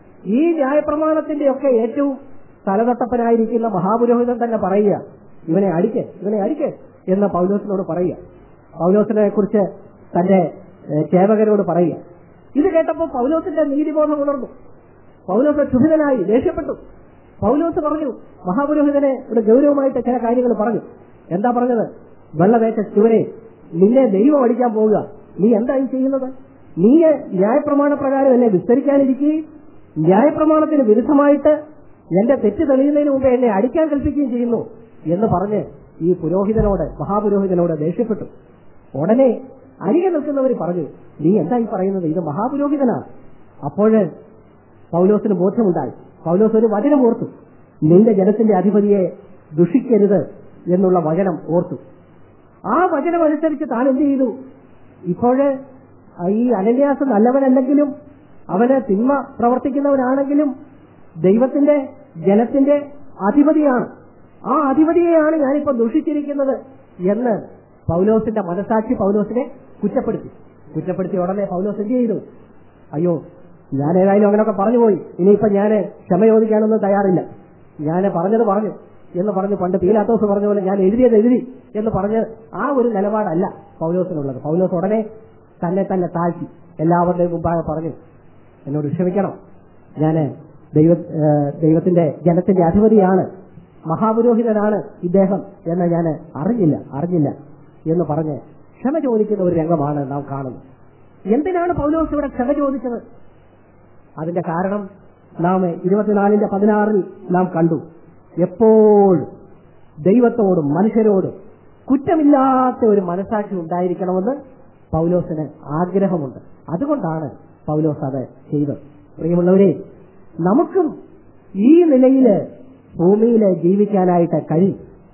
ഈ ന്യായപ്രമാണത്തിന്റെ ഒക്കെ ഏറ്റവും തലതൊട്ടപ്പനായിരിക്കുന്ന മഹാപുരോഹിതൻ തന്നെ പറയുക ഇവനെ അടിക്ക് ഇവനെ അടിക്ക് എന്ന് പൗലോസിനോട് പറയുക പൗലോസിനെ കുറിച്ച് തന്റെ ഏഹ്, സേവകരോട് പറയുക ഇത് കേട്ടപ്പോൾ പൗലോസിന്റെ നീതിബോധം ഉണർന്നു പൗലോസ് ക്ഷുഭിതനായി ദേഷ്യപ്പെട്ടു പൗലോസ് പറഞ്ഞു മഹാപുരോഹിതനെ ഇവിടെ ഗൗരവമായിട്ട് ചില കാര്യങ്ങൾ പറഞ്ഞു എന്താ പറഞ്ഞത് വെള്ളവേറ്റ ശിവനെ നിന്നെ ദൈവം അടിക്കാൻ പോവുക നീ എന്താ ഈ ചെയ്യുന്നത് നീ ന്യായപ്രമാണ പ്രകാരം എന്നെ വിസ്തരിക്കാനിരിക്കുകയും ന്യായപ്രമാണത്തിന് വിരുദ്ധമായിട്ട് എന്റെ തെറ്റ് തെളിയുന്നതിന് മുമ്പ് എന്നെ അടിക്കാൻ കൽപ്പിക്കുകയും ചെയ്യുന്നു എന്ന് പറഞ്ഞ് ഈ പുരോഹിതനോട് മഹാപുരോഹിതനോട് ദേഷ്യപ്പെട്ടു ഉടനെ അരികെ നിൽക്കുന്നവർ പറഞ്ഞു നീ എന്താ ഈ പറയുന്നത് ഇത് മഹാപുരോഹിതനാണ് അപ്പോഴ് പൗലോസിന് ബോധ്യമുണ്ടായി പൗലോസ് ഒരു വചനം ഓർത്തു നിന്റെ ജനത്തിന്റെ അധിപതിയെ ദുഷിക്കരുത് എന്നുള്ള വചനം ഓർത്തു ആ വചനം അനുസരിച്ച് താൻ എന്ത് ചെയ്തു ഇപ്പോഴ് ഈ അനന്യാസ് നല്ലവനല്ലെങ്കിലും അവന് തിന്മ പ്രവർത്തിക്കുന്നവനാണെങ്കിലും ദൈവത്തിന്റെ ജനത്തിന്റെ അധിപതിയാണ് ആ അധിപതിയെയാണ് ഞാനിപ്പോ ദുഷിച്ചിരിക്കുന്നത് എന്ന് പൗലോസിന്റെ മനസാക്ഷി പൗലോസിനെ കുറ്റപ്പെടുത്തി കുറ്റപ്പെടുത്തി ഉടനെ പൗലോസ് എന്ത് ചെയ്തു അയ്യോ ഞാൻ ഏതായാലും അങ്ങനെയൊക്കെ പറഞ്ഞു പോയി ഇനിയിപ്പോ ഞാൻ ക്ഷമ ചോദിക്കാനൊന്നും തയ്യാറില്ല ഞാൻ പറഞ്ഞത് പറഞ്ഞു എന്ന് പറഞ്ഞ് പണ്ട് പീലാത്തോസ് പറഞ്ഞ പോലെ ഞാൻ എഴുതിയത് എഴുതി എന്ന് പറഞ്ഞ് ആ ഒരു നിലപാടല്ല പൗലോസിനുള്ളത് പൗലോസ് ഉടനെ തന്നെ തന്നെ താഴ്ത്തി എല്ലാവരുടെയും മുമ്പാകെ പറഞ്ഞു എന്നോട് ക്ഷമിക്കണം ഞാൻ ദൈവ ഏഹ് ദൈവത്തിന്റെ ജനത്തിന്റെ അധിപതിയാണ് മഹാപുരോഹിതനാണ് ഇദ്ദേഹം എന്ന് ഞാൻ അറിഞ്ഞില്ല അറിഞ്ഞില്ല എന്ന് പറഞ്ഞ് ക്ഷമ ചോദിക്കുന്ന ഒരു രംഗമാണ് നാം കാണുന്നത് എന്തിനാണ് പൗലോസ് ഇവിടെ ക്ഷമ ചോദിച്ചത് അതിന്റെ കാരണം നാം ഇരുപത്തിനാലിന്റെ പതിനാറിൽ നാം കണ്ടു എപ്പോഴും ദൈവത്തോടും മനുഷ്യരോടും കുറ്റമില്ലാത്ത ഒരു മനസാക്ഷി ഉണ്ടായിരിക്കണമെന്ന് പൗലോസിന് ആഗ്രഹമുണ്ട് അതുകൊണ്ടാണ് പൗലോസ് അത് ചെയ്തത് പ്രിയമുള്ളവരെ നമുക്കും ഈ നിലയില് ഭൂമിയിൽ ജീവിക്കാനായിട്ട് കഴിയും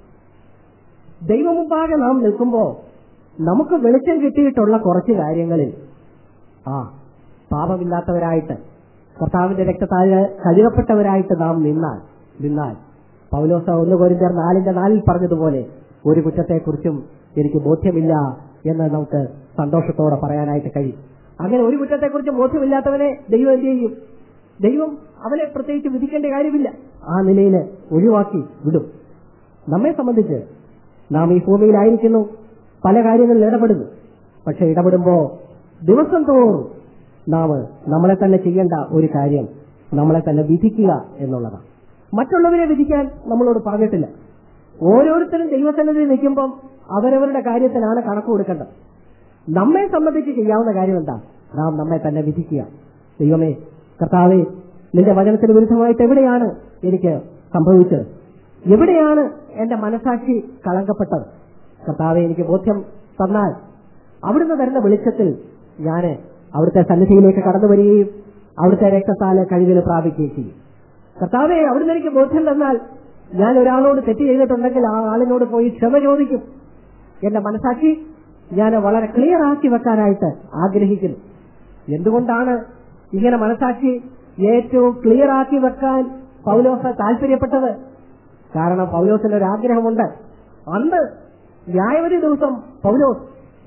ദൈവമുമ്പാകെ നാം നിൽക്കുമ്പോ നമുക്ക് വെളിച്ചം കിട്ടിയിട്ടുള്ള കുറച്ച് കാര്യങ്ങളിൽ ആ പാപമില്ലാത്തവരായിട്ട് കർത്താവിന്റെ രക്തത്താൽ കഴുകപ്പെട്ടവരായിട്ട് നാം നിന്നാൽ നിന്നാൽ പൗലോസ ഒന്ന് കോരിന്തർ നാലിന്റെ നാലിൽ പറഞ്ഞതുപോലെ ഒരു കുറ്റത്തെക്കുറിച്ചും എനിക്ക് ബോധ്യമില്ല എന്ന് നമുക്ക് സന്തോഷത്തോടെ പറയാനായിട്ട് കഴിയും അങ്ങനെ ഒരു കുറ്റത്തെക്കുറിച്ച് ബോധ്യമില്ലാത്തവനെ ദൈവം എന്ത് ചെയ്യും ദൈവം അവനെ പ്രത്യേകിച്ച് വിധിക്കേണ്ട കാര്യമില്ല ആ നിലയിൽ ഒഴിവാക്കി വിടും നമ്മെ സംബന്ധിച്ച് നാം ഈ ഭൂമിയിലായിരിക്കുന്നു പല കാര്യങ്ങളിൽ ഇടപെടുന്നു പക്ഷെ ഇടപെടുമ്പോ ദിവസം തോറും നാം നമ്മളെ തന്നെ ചെയ്യേണ്ട ഒരു കാര്യം നമ്മളെ തന്നെ വിധിക്കുക എന്നുള്ളതാണ് മറ്റുള്ളവരെ വിധിക്കാൻ നമ്മളോട് പറഞ്ഞിട്ടില്ല ഓരോരുത്തരും ദൈവസന്നിധി നിൽക്കുമ്പം അവരവരുടെ കാര്യത്തിനാണ് കണക്ക് കൊടുക്കേണ്ടത് നമ്മെ സംബന്ധിച്ച് ചെയ്യാവുന്ന കാര്യം എന്താ നാം നമ്മെ തന്നെ വിധിക്കുക ദൈവമേ കർത്താവെ നിന്റെ വചനത്തിന് വിരുദ്ധമായിട്ട് എവിടെയാണ് എനിക്ക് സംഭവിച്ചത് എവിടെയാണ് എന്റെ മനസാക്ഷി കളങ്കപ്പെട്ടത് കർത്താവെ എനിക്ക് ബോധ്യം തന്നാൽ അവിടുന്ന് തരുന്ന വെളിച്ചത്തിൽ ഞാൻ അവിടുത്തെ സന്നിധിയിലേക്ക് കടന്നു വരികയും അവിടുത്തെ രക്തത്താല് കഴിവിൽ പ്രാപിക്കുകയും ചെയ്യും കർത്താവെ അവിടുന്ന് എനിക്ക് ബോധ്യം തന്നാൽ ഞാൻ ഒരാളോട് തെറ്റ് ചെയ്തിട്ടുണ്ടെങ്കിൽ ആ ആളിനോട് പോയി ക്ഷമ ചോദിക്കും എന്റെ മനസാക്ഷി ഞാൻ വളരെ ക്ലിയർ ആക്കി വെക്കാനായിട്ട് ആഗ്രഹിക്കുന്നു എന്തുകൊണ്ടാണ് ഇങ്ങനെ മനസാക്ഷി ഏറ്റവും ക്ലിയർ ആക്കി വെക്കാൻ പൗലോസ് താല്പര്യപ്പെട്ടത് കാരണം പൗലോസിന് ഒരു ആഗ്രഹമുണ്ട് അന്ന് ന്യായവതി ദിവസം പൗലോസ്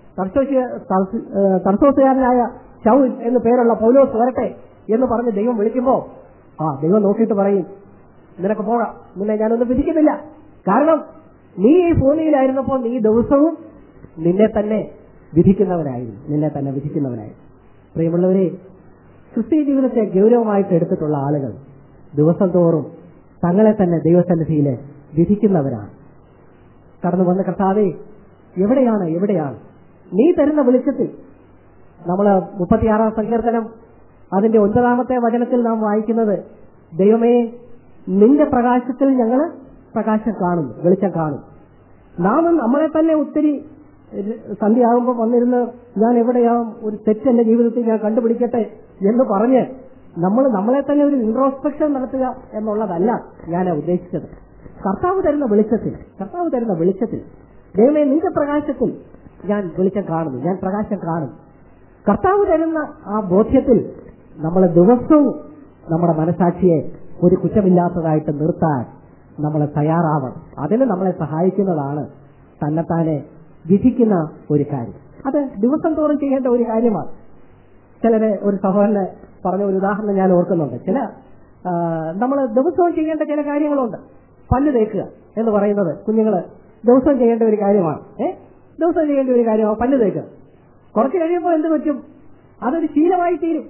തർസോസുകാരനായ ഷൗൽ എന്ന് പേരുള്ള പൗലോസ് വരട്ടെ എന്ന് പറഞ്ഞ് ദൈവം വിളിക്കുമ്പോ ആ ദൈവം നോക്കിയിട്ട് പറയും നിനക്ക് പോകാം നിന്നെ ഞാനൊന്നും വിധിക്കുന്നില്ല കാരണം നീ ഈ ഭൂമിയിലായിരുന്നപ്പോൾ നീ ദിവസവും നിന്നെ തന്നെ വിധിക്കുന്നവനായിരുന്നു നിന്നെ തന്നെ വിധിക്കുന്നവനായിരുന്നു പ്രിയമുള്ളവരെ ക്രിസ്തീയ ജീവിതത്തെ ഗൗരവമായിട്ട് എടുത്തിട്ടുള്ള ആളുകൾ ദിവസം തോറും തങ്ങളെ തന്നെ ദൈവസന്നിധിയിൽ വിധിക്കുന്നവരാണ് കടന്നു വന്ന കർത്താവെ എവിടെയാണ് എവിടെയാണ് നീ തരുന്ന വെളിച്ചത്തിൽ നമ്മൾ മുപ്പത്തിയാറാം സങ്കീർത്തനം അതിന്റെ ഒൻപതാമത്തെ വചനത്തിൽ നാം വായിക്കുന്നത് ദൈവമേ നിന്റെ പ്രകാശത്തിൽ ഞങ്ങൾ പ്രകാശം കാണുന്നു വെളിച്ചം കാണും നാം നമ്മളെ തന്നെ ഒത്തിരി സന്ധ്യയാകുമ്പോൾ വന്നിരുന്ന് ഞാൻ എവിടെയാവും ഒരു തെറ്റ് എന്റെ ജീവിതത്തിൽ ഞാൻ കണ്ടുപിടിക്കട്ടെ എന്ന് പറഞ്ഞ് നമ്മൾ നമ്മളെ തന്നെ ഒരു ഇൻട്രോസ്പെക്ഷൻ നടത്തുക എന്നുള്ളതല്ല ഞാൻ ഉദ്ദേശിച്ചത് കർത്താവ് തരുന്ന വെളിച്ചത്തിൽ കർത്താവ് തരുന്ന വെളിച്ചത്തിൽ ദൈവമേ നിന്റെ പ്രകാശത്തിൽ ഞാൻ വെളിച്ചം കാണുന്നു ഞാൻ പ്രകാശം കാണും കർത്താവ് തരുന്ന ആ ബോധ്യത്തിൽ നമ്മൾ ദിവസവും നമ്മുടെ മനസാക്ഷിയെ ഒരു കുറ്റമില്ലാത്തതായിട്ട് നിർത്താൻ നമ്മൾ തയ്യാറാവണം അതിന് നമ്മളെ സഹായിക്കുന്നതാണ് തന്നെത്താനെ വിധിക്കുന്ന ഒരു കാര്യം അത് ദിവസം തോറും ചെയ്യേണ്ട ഒരു കാര്യമാണ് ചിലര് ഒരു സഹോദരന് പറഞ്ഞ ഒരു ഉദാഹരണം ഞാൻ ഓർക്കുന്നുണ്ട് ചില നമ്മൾ ദിവസവും ചെയ്യേണ്ട ചില കാര്യങ്ങളുണ്ട് പല്ല് തേക്കുക എന്ന് പറയുന്നത് കുഞ്ഞുങ്ങള് ദിവസവും ചെയ്യേണ്ട ഒരു കാര്യമാണ് ഏ ദിവസവും ചെയ്യേണ്ട ഒരു കാര്യമാണ് പല്ല് തേക്കുക കുറച്ച് കഴിയുമ്പോൾ എന്ത് പറ്റും അതൊരു ശീലമായി തീരും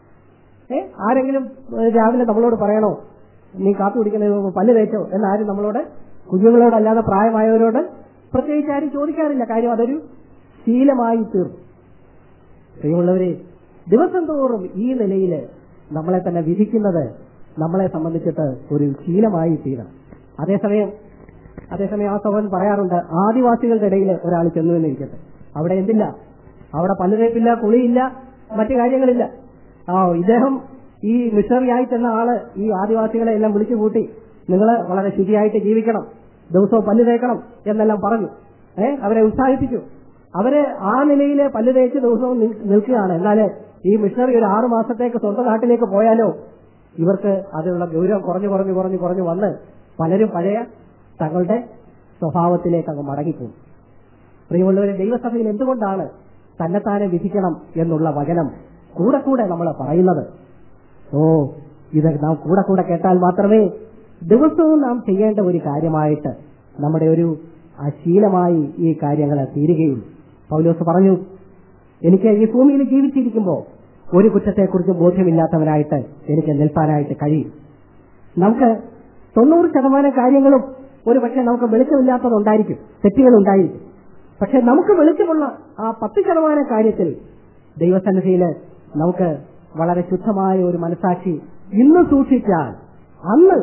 ഏ ആരെങ്കിലും രാവിലെ നമ്മളോട് പറയണോ നീ കാപ്പി കുടിക്കുന്നതിന് മുമ്പ് പല്ല് തേച്ചോ എന്നാരും നമ്മളോട് കുഞ്ഞുങ്ങളോടല്ലാതെ പ്രായമായവരോട് പ്രത്യേകിച്ച് ആരും ചോദിക്കാറില്ല കാര്യം അതൊരു ശീലമായി തീർന്നു പ്രിയമുള്ളവരെ ദിവസം തോറും ഈ നിലയിൽ നമ്മളെ തന്നെ വിധിക്കുന്നത് നമ്മളെ സംബന്ധിച്ചിട്ട് ഒരു ശീലമായി തീരണം അതേസമയം അതേസമയം ആ സഹോദരൻ പറയാറുണ്ട് ആദിവാസികളുടെ ഇടയിൽ ഒരാൾ ചെന്നു എന്നിരിക്കട്ടെ അവിടെ എന്തില്ല അവിടെ പല്ലുതേപ്പില്ല കുളിയില്ല മറ്റു കാര്യങ്ങളില്ല ആ ഇദ്ദേഹം ഈ മിഷണറി ആയി ചെന്ന ആള് ഈ ആദിവാസികളെ എല്ലാം വിളിച്ചു കൂട്ടി നിങ്ങൾ വളരെ ശുചിയായിട്ട് ജീവിക്കണം ദിവസവും പല്ല് തേക്കണം എന്നെല്ലാം പറഞ്ഞു ഏ അവരെ ഉത്സാഹിപ്പിച്ചു അവര് ആ നിലയിൽ പല്ല് തേച്ച് ദിവസവും നിൽക്കുകയാണ് എന്നാൽ ഈ മിഷണറി ഒരു ആറു മാസത്തേക്ക് സ്വന്തം നാട്ടിലേക്ക് പോയാലോ ഇവർക്ക് അതിനുള്ള ഗൗരവം കുറഞ്ഞു കുറഞ്ഞു കുറഞ്ഞു കുറഞ്ഞു വന്ന് പലരും പഴയ തങ്ങളുടെ സ്വഭാവത്തിലേക്ക് അങ്ങ് മടങ്ങിപ്പോകും പ്രിയമുള്ളവരെ ദൈവസഭയിൽ എന്തുകൊണ്ടാണ് തന്നെത്താനെ വിധിക്കണം എന്നുള്ള വചനം കൂടെ കൂടെ നമ്മൾ പറയുന്നത് ഓ ഇത് നാം കൂടെ കൂടെ കേട്ടാൽ മാത്രമേ ദിവസവും നാം ചെയ്യേണ്ട ഒരു കാര്യമായിട്ട് നമ്മുടെ ഒരു ശീലമായി ഈ കാര്യങ്ങൾ തീരുകയുള്ളൂ പൗലോസ് പറഞ്ഞു എനിക്ക് ഈ ഭൂമിയിൽ ജീവിച്ചിരിക്കുമ്പോൾ ഒരു കുറ്റത്തെക്കുറിച്ച് ബോധ്യമില്ലാത്തവനായിട്ട് എനിക്ക് നിൽപ്പാനായിട്ട് കഴിയും നമുക്ക് തൊണ്ണൂറ് ശതമാനം കാര്യങ്ങളും ഒരു പക്ഷെ നമുക്ക് വെളിച്ചമില്ലാത്തതുണ്ടായിരിക്കും തെറ്റുകളുണ്ടായിരിക്കും പക്ഷെ നമുക്ക് വെളിച്ചമുള്ള ആ പത്ത് ശതമാനം കാര്യത്തിൽ ദൈവസന്നിധിയിൽ നമുക്ക് വളരെ ശുദ്ധമായ ഒരു മനസാക്ഷി ഇന്ന് സൂക്ഷിച്ചാൽ അന്ന്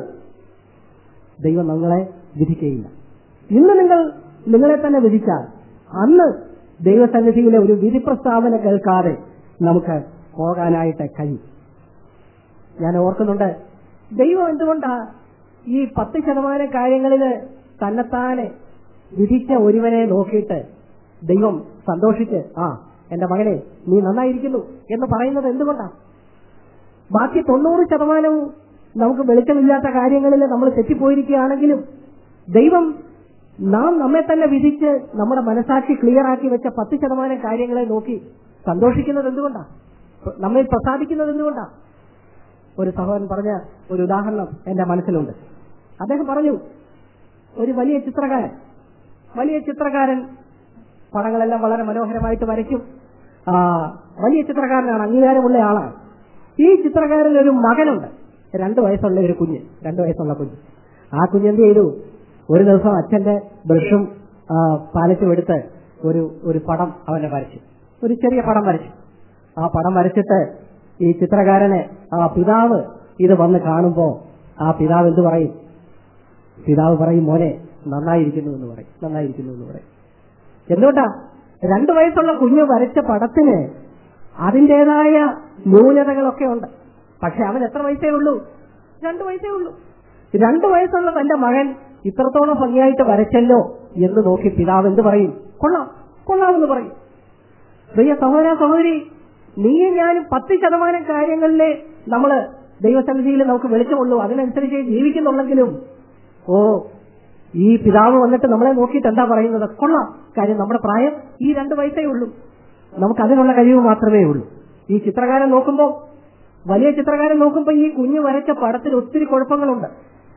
ദൈവം നിങ്ങളെ വിധിക്കുകയില്ല ഇന്ന് നിങ്ങൾ നിങ്ങളെ തന്നെ വിധിച്ചാൽ അന്ന് ദൈവസന്നിധിയിലെ ഒരു വിധി പ്രസ്താവന കേൾക്കാതെ നമുക്ക് പോകാനായിട്ട് കഴിയും ഞാൻ ഓർക്കുന്നുണ്ട് ദൈവം എന്തുകൊണ്ടാ ഈ പത്ത് ശതമാനം കാര്യങ്ങളിൽ തന്നെത്താനെ വിധിച്ച ഒരുവനെ നോക്കിയിട്ട് ദൈവം സന്തോഷിച്ച് ആ എന്റെ മകനെ നീ നന്നായിരിക്കുന്നു എന്ന് പറയുന്നത് എന്തുകൊണ്ടാ ബാക്കി തൊണ്ണൂറ് ശതമാനവും നമുക്ക് വെളിച്ചമില്ലാത്ത കാര്യങ്ങളിൽ നമ്മൾ തെറ്റിപ്പോയിരിക്കുകയാണെങ്കിലും ദൈവം നാം നമ്മെ തന്നെ വിധിച്ച് നമ്മുടെ മനസാക്ഷി ക്ലിയർ ആക്കി വെച്ച പത്ത് ശതമാനം കാര്യങ്ങളെ നോക്കി സന്തോഷിക്കുന്നത് എന്തുകൊണ്ടാ നമ്മെ പ്രസാദിക്കുന്നത് എന്തുകൊണ്ടാ ഒരു സഹോദരൻ പറഞ്ഞ ഒരു ഉദാഹരണം എന്റെ മനസ്സിലുണ്ട് അദ്ദേഹം പറഞ്ഞു ഒരു വലിയ ചിത്രകാരൻ വലിയ ചിത്രകാരൻ പടങ്ങളെല്ലാം വളരെ മനോഹരമായിട്ട് വരയ്ക്കും ആ വലിയ ചിത്രകാരനാണ് അംഗീകാരമുള്ള ആളാണ് ഈ ചിത്രകാരൻ ഒരു മകനുണ്ട് രണ്ടു വയസ്സുള്ള ഒരു കുഞ്ഞ് രണ്ടു വയസ്സുള്ള കുഞ്ഞ് ആ കുഞ്ഞ് എന്ത് ചെയ്തു ഒരു ദിവസം അച്ഛന്റെ ബ്രഷും പാലറ്റും എടുത്ത് ഒരു ഒരു പടം അവനെ വരച്ചു ഒരു ചെറിയ പടം വരച്ചു ആ പടം വരച്ചിട്ട് ഈ ചിത്രകാരനെ ആ പിതാവ് ഇത് വന്ന് കാണുമ്പോ ആ പിതാവ് എന്ത് പറയും പിതാവ് പറയും മോനെ നന്നായിരിക്കുന്നു എന്ന് പറയും നന്നായിരിക്കുന്നു എന്ന് പറയും എന്തുകൊണ്ടാ രണ്ടു വയസ്സുള്ള കുഞ്ഞ് വരച്ച പടത്തിന് അതിൻ്റെതായ ന്യൂനതകളൊക്കെ ഉണ്ട് പക്ഷെ അവൻ എത്ര വയസ്സേ ഉള്ളൂ രണ്ടു വയസ്സേ ഉള്ളൂ രണ്ടു വയസ്സുള്ള തന്റെ മകൻ ഇത്രത്തോളം ഭംഗിയായിട്ട് വരച്ചല്ലോ എന്ന് നോക്കി പിതാവ് എന്ത് പറയും കൊള്ളാം കൊള്ളാമെന്ന് പറയും പ്രിയ സഹോദര സഹോദരി നീയും ഞാനും പത്ത് ശതമാനം കാര്യങ്ങളിലെ നമ്മള് ദൈവസന്നിധിയിൽ നമുക്ക് വെളിച്ചമുള്ളൂ അതിനനുസരിച്ച് ജീവിക്കുന്നുണ്ടെങ്കിലും ഓ ഈ പിതാവ് വന്നിട്ട് നമ്മളെ നോക്കിയിട്ട് എന്താ പറയുന്നത് കൊള്ളാം കാര്യം നമ്മുടെ പ്രായം ഈ രണ്ട് വയസ്സേ ഉള്ളൂ നമുക്ക് അതിനുള്ള കഴിവ് മാത്രമേ ഉള്ളൂ ഈ ചിത്രകാരൻ നോക്കുമ്പോൾ വലിയ ചിത്രകാരൻ നോക്കുമ്പോൾ ഈ കുഞ്ഞ് വരച്ച പടത്തിൽ ഒത്തിരി കുഴപ്പങ്ങളുണ്ട്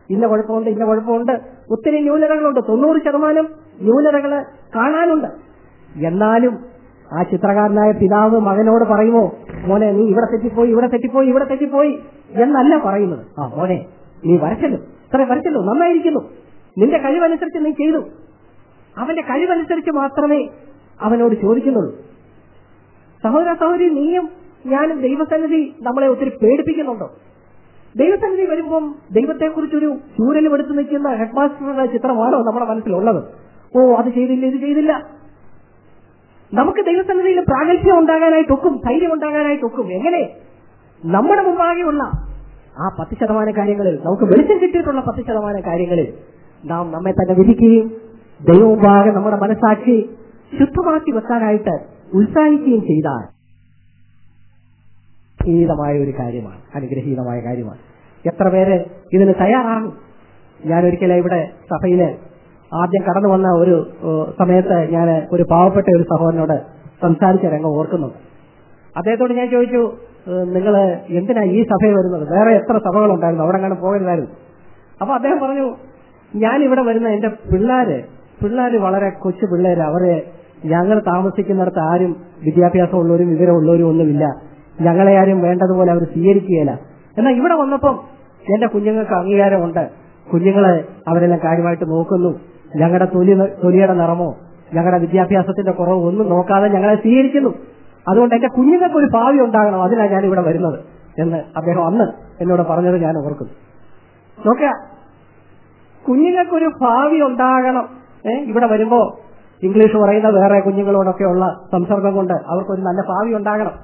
ഇന്ന കുഴപ്പമുണ്ട് ഇന്ന കുഴപ്പമുണ്ട് ഒത്തിരി ന്യൂനതകളുണ്ട് തൊണ്ണൂറ് ശതമാനം ന്യൂനതകൾ കാണാനുണ്ട് എന്നാലും ആ ചിത്രകാരനായ പിതാവ് മകനോട് പറയുമോ മോനെ നീ ഇവിടെ തെറ്റിപ്പോയി ഇവിടെ തെറ്റിപ്പോയി ഇവിടെ തെറ്റിപ്പോയി എന്നല്ല പറയുന്നത് ആ മോനെ നീ വരച്ചല്ലോ ഇത്ര വരച്ചല്ലോ നന്നായിരിക്കുന്നു നിന്റെ കഴിവനുസരിച്ച് നീ ചെയ്തു അവന്റെ കഴിവനുസരിച്ച് മാത്രമേ അവനോട് ചോദിക്കുന്നുള്ളൂ സഹോദര സഹോദരി നീയും ഞാനും ദൈവസന്നിധി നമ്മളെ ഒത്തിരി പേടിപ്പിക്കുന്നുണ്ടോ ദൈവസന്നിധി വരുമ്പം ദൈവത്തെക്കുറിച്ചൊരു ചൂരലും എടുത്തു നിൽക്കുന്ന ഹെഡ് മാസ്റ്ററുടെ ചിത്രമാണോ നമ്മുടെ മനസ്സിലുള്ളത് ഓ അത് ചെയ്തില്ല ഇത് ചെയ്തില്ല നമുക്ക് ദൈവസന്നിധിയിൽ പ്രാഗൽഭ്യം ഉണ്ടാകാനായിട്ട് ഒക്കും ധൈര്യം ഉണ്ടാകാനായിട്ട് ഒക്കും എങ്ങനെ നമ്മുടെ മുമ്പാകെയുള്ള ആ പത്ത് ശതമാനം കാര്യങ്ങളിൽ നമുക്ക് വെളിച്ചം കിട്ടിയിട്ടുള്ള പത്ത് ശതമാനം കാര്യങ്ങളിൽ നാം നമ്മെ തന്നെ വിധിക്കുകയും ദൈവമുമ്പാകെ നമ്മുടെ മനസ്സാക്ഷി ശുദ്ധമാക്കി വെക്കാനായിട്ട് ഉത്സാഹിക്കുകയും ചെയ്താൽ അനുഗ്രഹീതമായ ഒരു കാര്യമാണ് അനുഗ്രഹീതമായ കാര്യമാണ് എത്ര പേര് ഇതിന് തയ്യാറാകും ഞാൻ ഒരിക്കലും ഇവിടെ സഭയില് ആദ്യം കടന്നു വന്ന ഒരു ഏഹ്, സമയത്ത് ഞാൻ ഒരു പാവപ്പെട്ട ഒരു സഹോദരനോട് സംസാരിച്ച രംഗം ഓർക്കുന്നുണ്ട് അദ്ദേഹത്തോട് ഞാൻ ചോദിച്ചു നിങ്ങൾ എന്തിനാ ഈ സഭയിൽ വരുന്നത് വേറെ എത്ര സഭകളുണ്ടായിരുന്നു അവിടെ അങ്ങനെ പോകരുതായിരുന്നു അപ്പൊ അദ്ദേഹം പറഞ്ഞു ഞാൻ ഇവിടെ വരുന്ന എന്റെ പിള്ളേര് പിള്ളേര് വളരെ കൊച്ചു പിള്ളേര് അവരെ ഞങ്ങൾ താമസിക്കുന്നിടത്ത് ആരും വിദ്യാഭ്യാസമുള്ളവരും വിവരമുള്ളവരും ഒന്നുമില്ല ഞങ്ങളെ ആരും വേണ്ടതുപോലെ അവർ സ്വീകരിക്കുകയില്ല എന്നാൽ ഇവിടെ വന്നപ്പം എന്റെ കുഞ്ഞുങ്ങൾക്ക് അംഗീകാരമുണ്ട് കുഞ്ഞുങ്ങളെ അവരെല്ലാം കാര്യമായിട്ട് നോക്കുന്നു ഞങ്ങളുടെ തൊലി തൊലിയുടെ നിറമോ ഞങ്ങളുടെ വിദ്യാഭ്യാസത്തിന്റെ കുറവോ ഒന്നും നോക്കാതെ ഞങ്ങളെ സ്വീകരിക്കുന്നു അതുകൊണ്ട് എന്റെ കുഞ്ഞുങ്ങൾക്ക് ഒരു ഭാവി ഉണ്ടാകണം അതിനാണ് ഞാൻ ഇവിടെ വരുന്നത് എന്ന് അദ്ദേഹം അന്ന് എന്നോട് പറഞ്ഞത് ഞാൻ ഓർക്കുന്നു നോക്കുക കുഞ്ഞുങ്ങൾക്കൊരു ഭാവി ഉണ്ടാകണം ഏ ഇവിടെ വരുമ്പോ ഇംഗ്ലീഷ് പറയുന്ന വേറെ കുഞ്ഞുങ്ങളോടൊക്കെയുള്ള സംസർഗം കൊണ്ട് അവർക്കൊരു നല്ല ഭാവി ഉണ്ടാകണം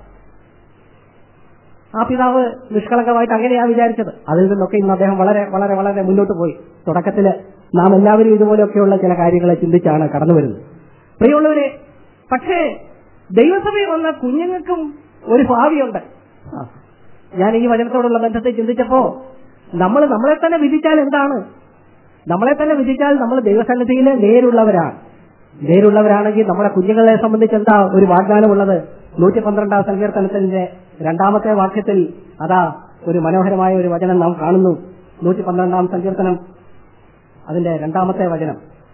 ആ പിതാവ് നിഷ്കളങ്കമായിട്ട് അങ്ങനെയാ വിചാരിച്ചത് അതിൽ നിന്നൊക്കെ ഇന്ന് അദ്ദേഹം വളരെ വളരെ വളരെ മുന്നോട്ട് പോയി തുടക്കത്തില് നാം എല്ലാവരും ഇതുപോലെയൊക്കെയുള്ള ചില കാര്യങ്ങളെ ചിന്തിച്ചാണ് കടന്നു വരുന്നത് പ്രിയമുള്ളവരെ പക്ഷേ ദൈവസഭയിൽ വന്ന കുഞ്ഞുങ്ങൾക്കും ഒരു ഭാവിയുണ്ട് ആ. ഞാൻ ഈ വചനത്തോടുള്ള ബന്ധത്തെ ചിന്തിച്ചപ്പോ നമ്മൾ നമ്മളെ തന്നെ വിധിച്ചാൽ എന്താണ് നമ്മളെ തന്നെ വിധിച്ചാൽ നമ്മൾ ദൈവസന്നിധിയിൽ നേരുള്ളവരാണ് നേരുള്ളവരാണെങ്കിൽ നമ്മളെ കുഞ്ഞുങ്ങളെ സംബന്ധിച്ച് എന്താ ഒരു വാഗ്ദാനമുള്ളത് നൂറ്റി പന്ത്രണ്ടാം സങ്കീർത്തനത്തിന്റെ രണ്ടാമത്തെ വാക്യത്തിൽ അതാ ഒരു മനോഹരമായ ഒരു വചനം നാം കാണുന്നു നൂറ്റി പന്ത്രണ്ടാം സങ്കീർത്തനം അതിന്റെ രണ്ടാമത്തെ വചനം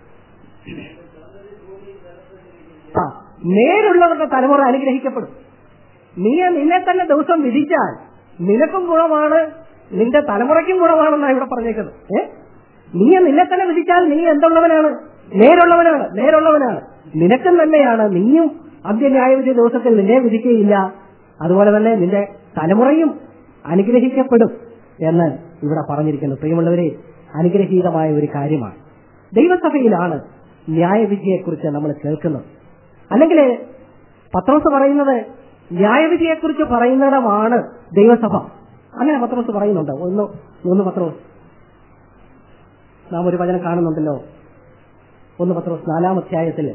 ആ നേരുള്ളവരുടെ തലമുറ അനുഗ്രഹിക്കപ്പെടും നീ നിന്നെ തന്നെ ദിവസം വിധിച്ചാൽ നിനക്കും ഗുണമാണ് നിന്റെ തലമുറയ്ക്കും ഗുണമാണെന്നാണ് ഇവിടെ പറഞ്ഞേക്കുന്നത് ഏ നീ നിന്നെ തന്നെ വിധിച്ചാൽ നീ എന്തുള്ളവനാണ് നേരുള്ളവനാണ് നേരുള്ളവനാണ് നിനക്കും തന്നെയാണ് നീയും അന്ത്യന്യായവിധി ദിവസത്തിൽ നിന്നെ വിധിക്കുകയില്ല അതുപോലെ തന്നെ നിന്റെ തലമുറയും അനുഗ്രഹിക്കപ്പെടും എന്ന് ഇവിടെ പറഞ്ഞിരിക്കുന്നു പ്രിയമുള്ളവരെ അനുഗ്രഹീതമായ ഒരു കാര്യമാണ് ദൈവസഭയിലാണ് ന്യായവിധിയെക്കുറിച്ച് നമ്മൾ കേൾക്കുന്നത് അല്ലെങ്കിൽ പത്രോസ് പറയുന്നത് ന്യായവിധിയെക്കുറിച്ച് പറയുന്നിടമാണ് ദൈവസഭ അങ്ങനെ പത്രോസ് പറയുന്നുണ്ട് ഒന്ന് ഒന്ന് പത്രോസ് നാം ഒരു വചനം കാണുന്നുണ്ടല്ലോ ഒന്ന് പത്രോസ് നാലാം അധ്യായത്തിൽ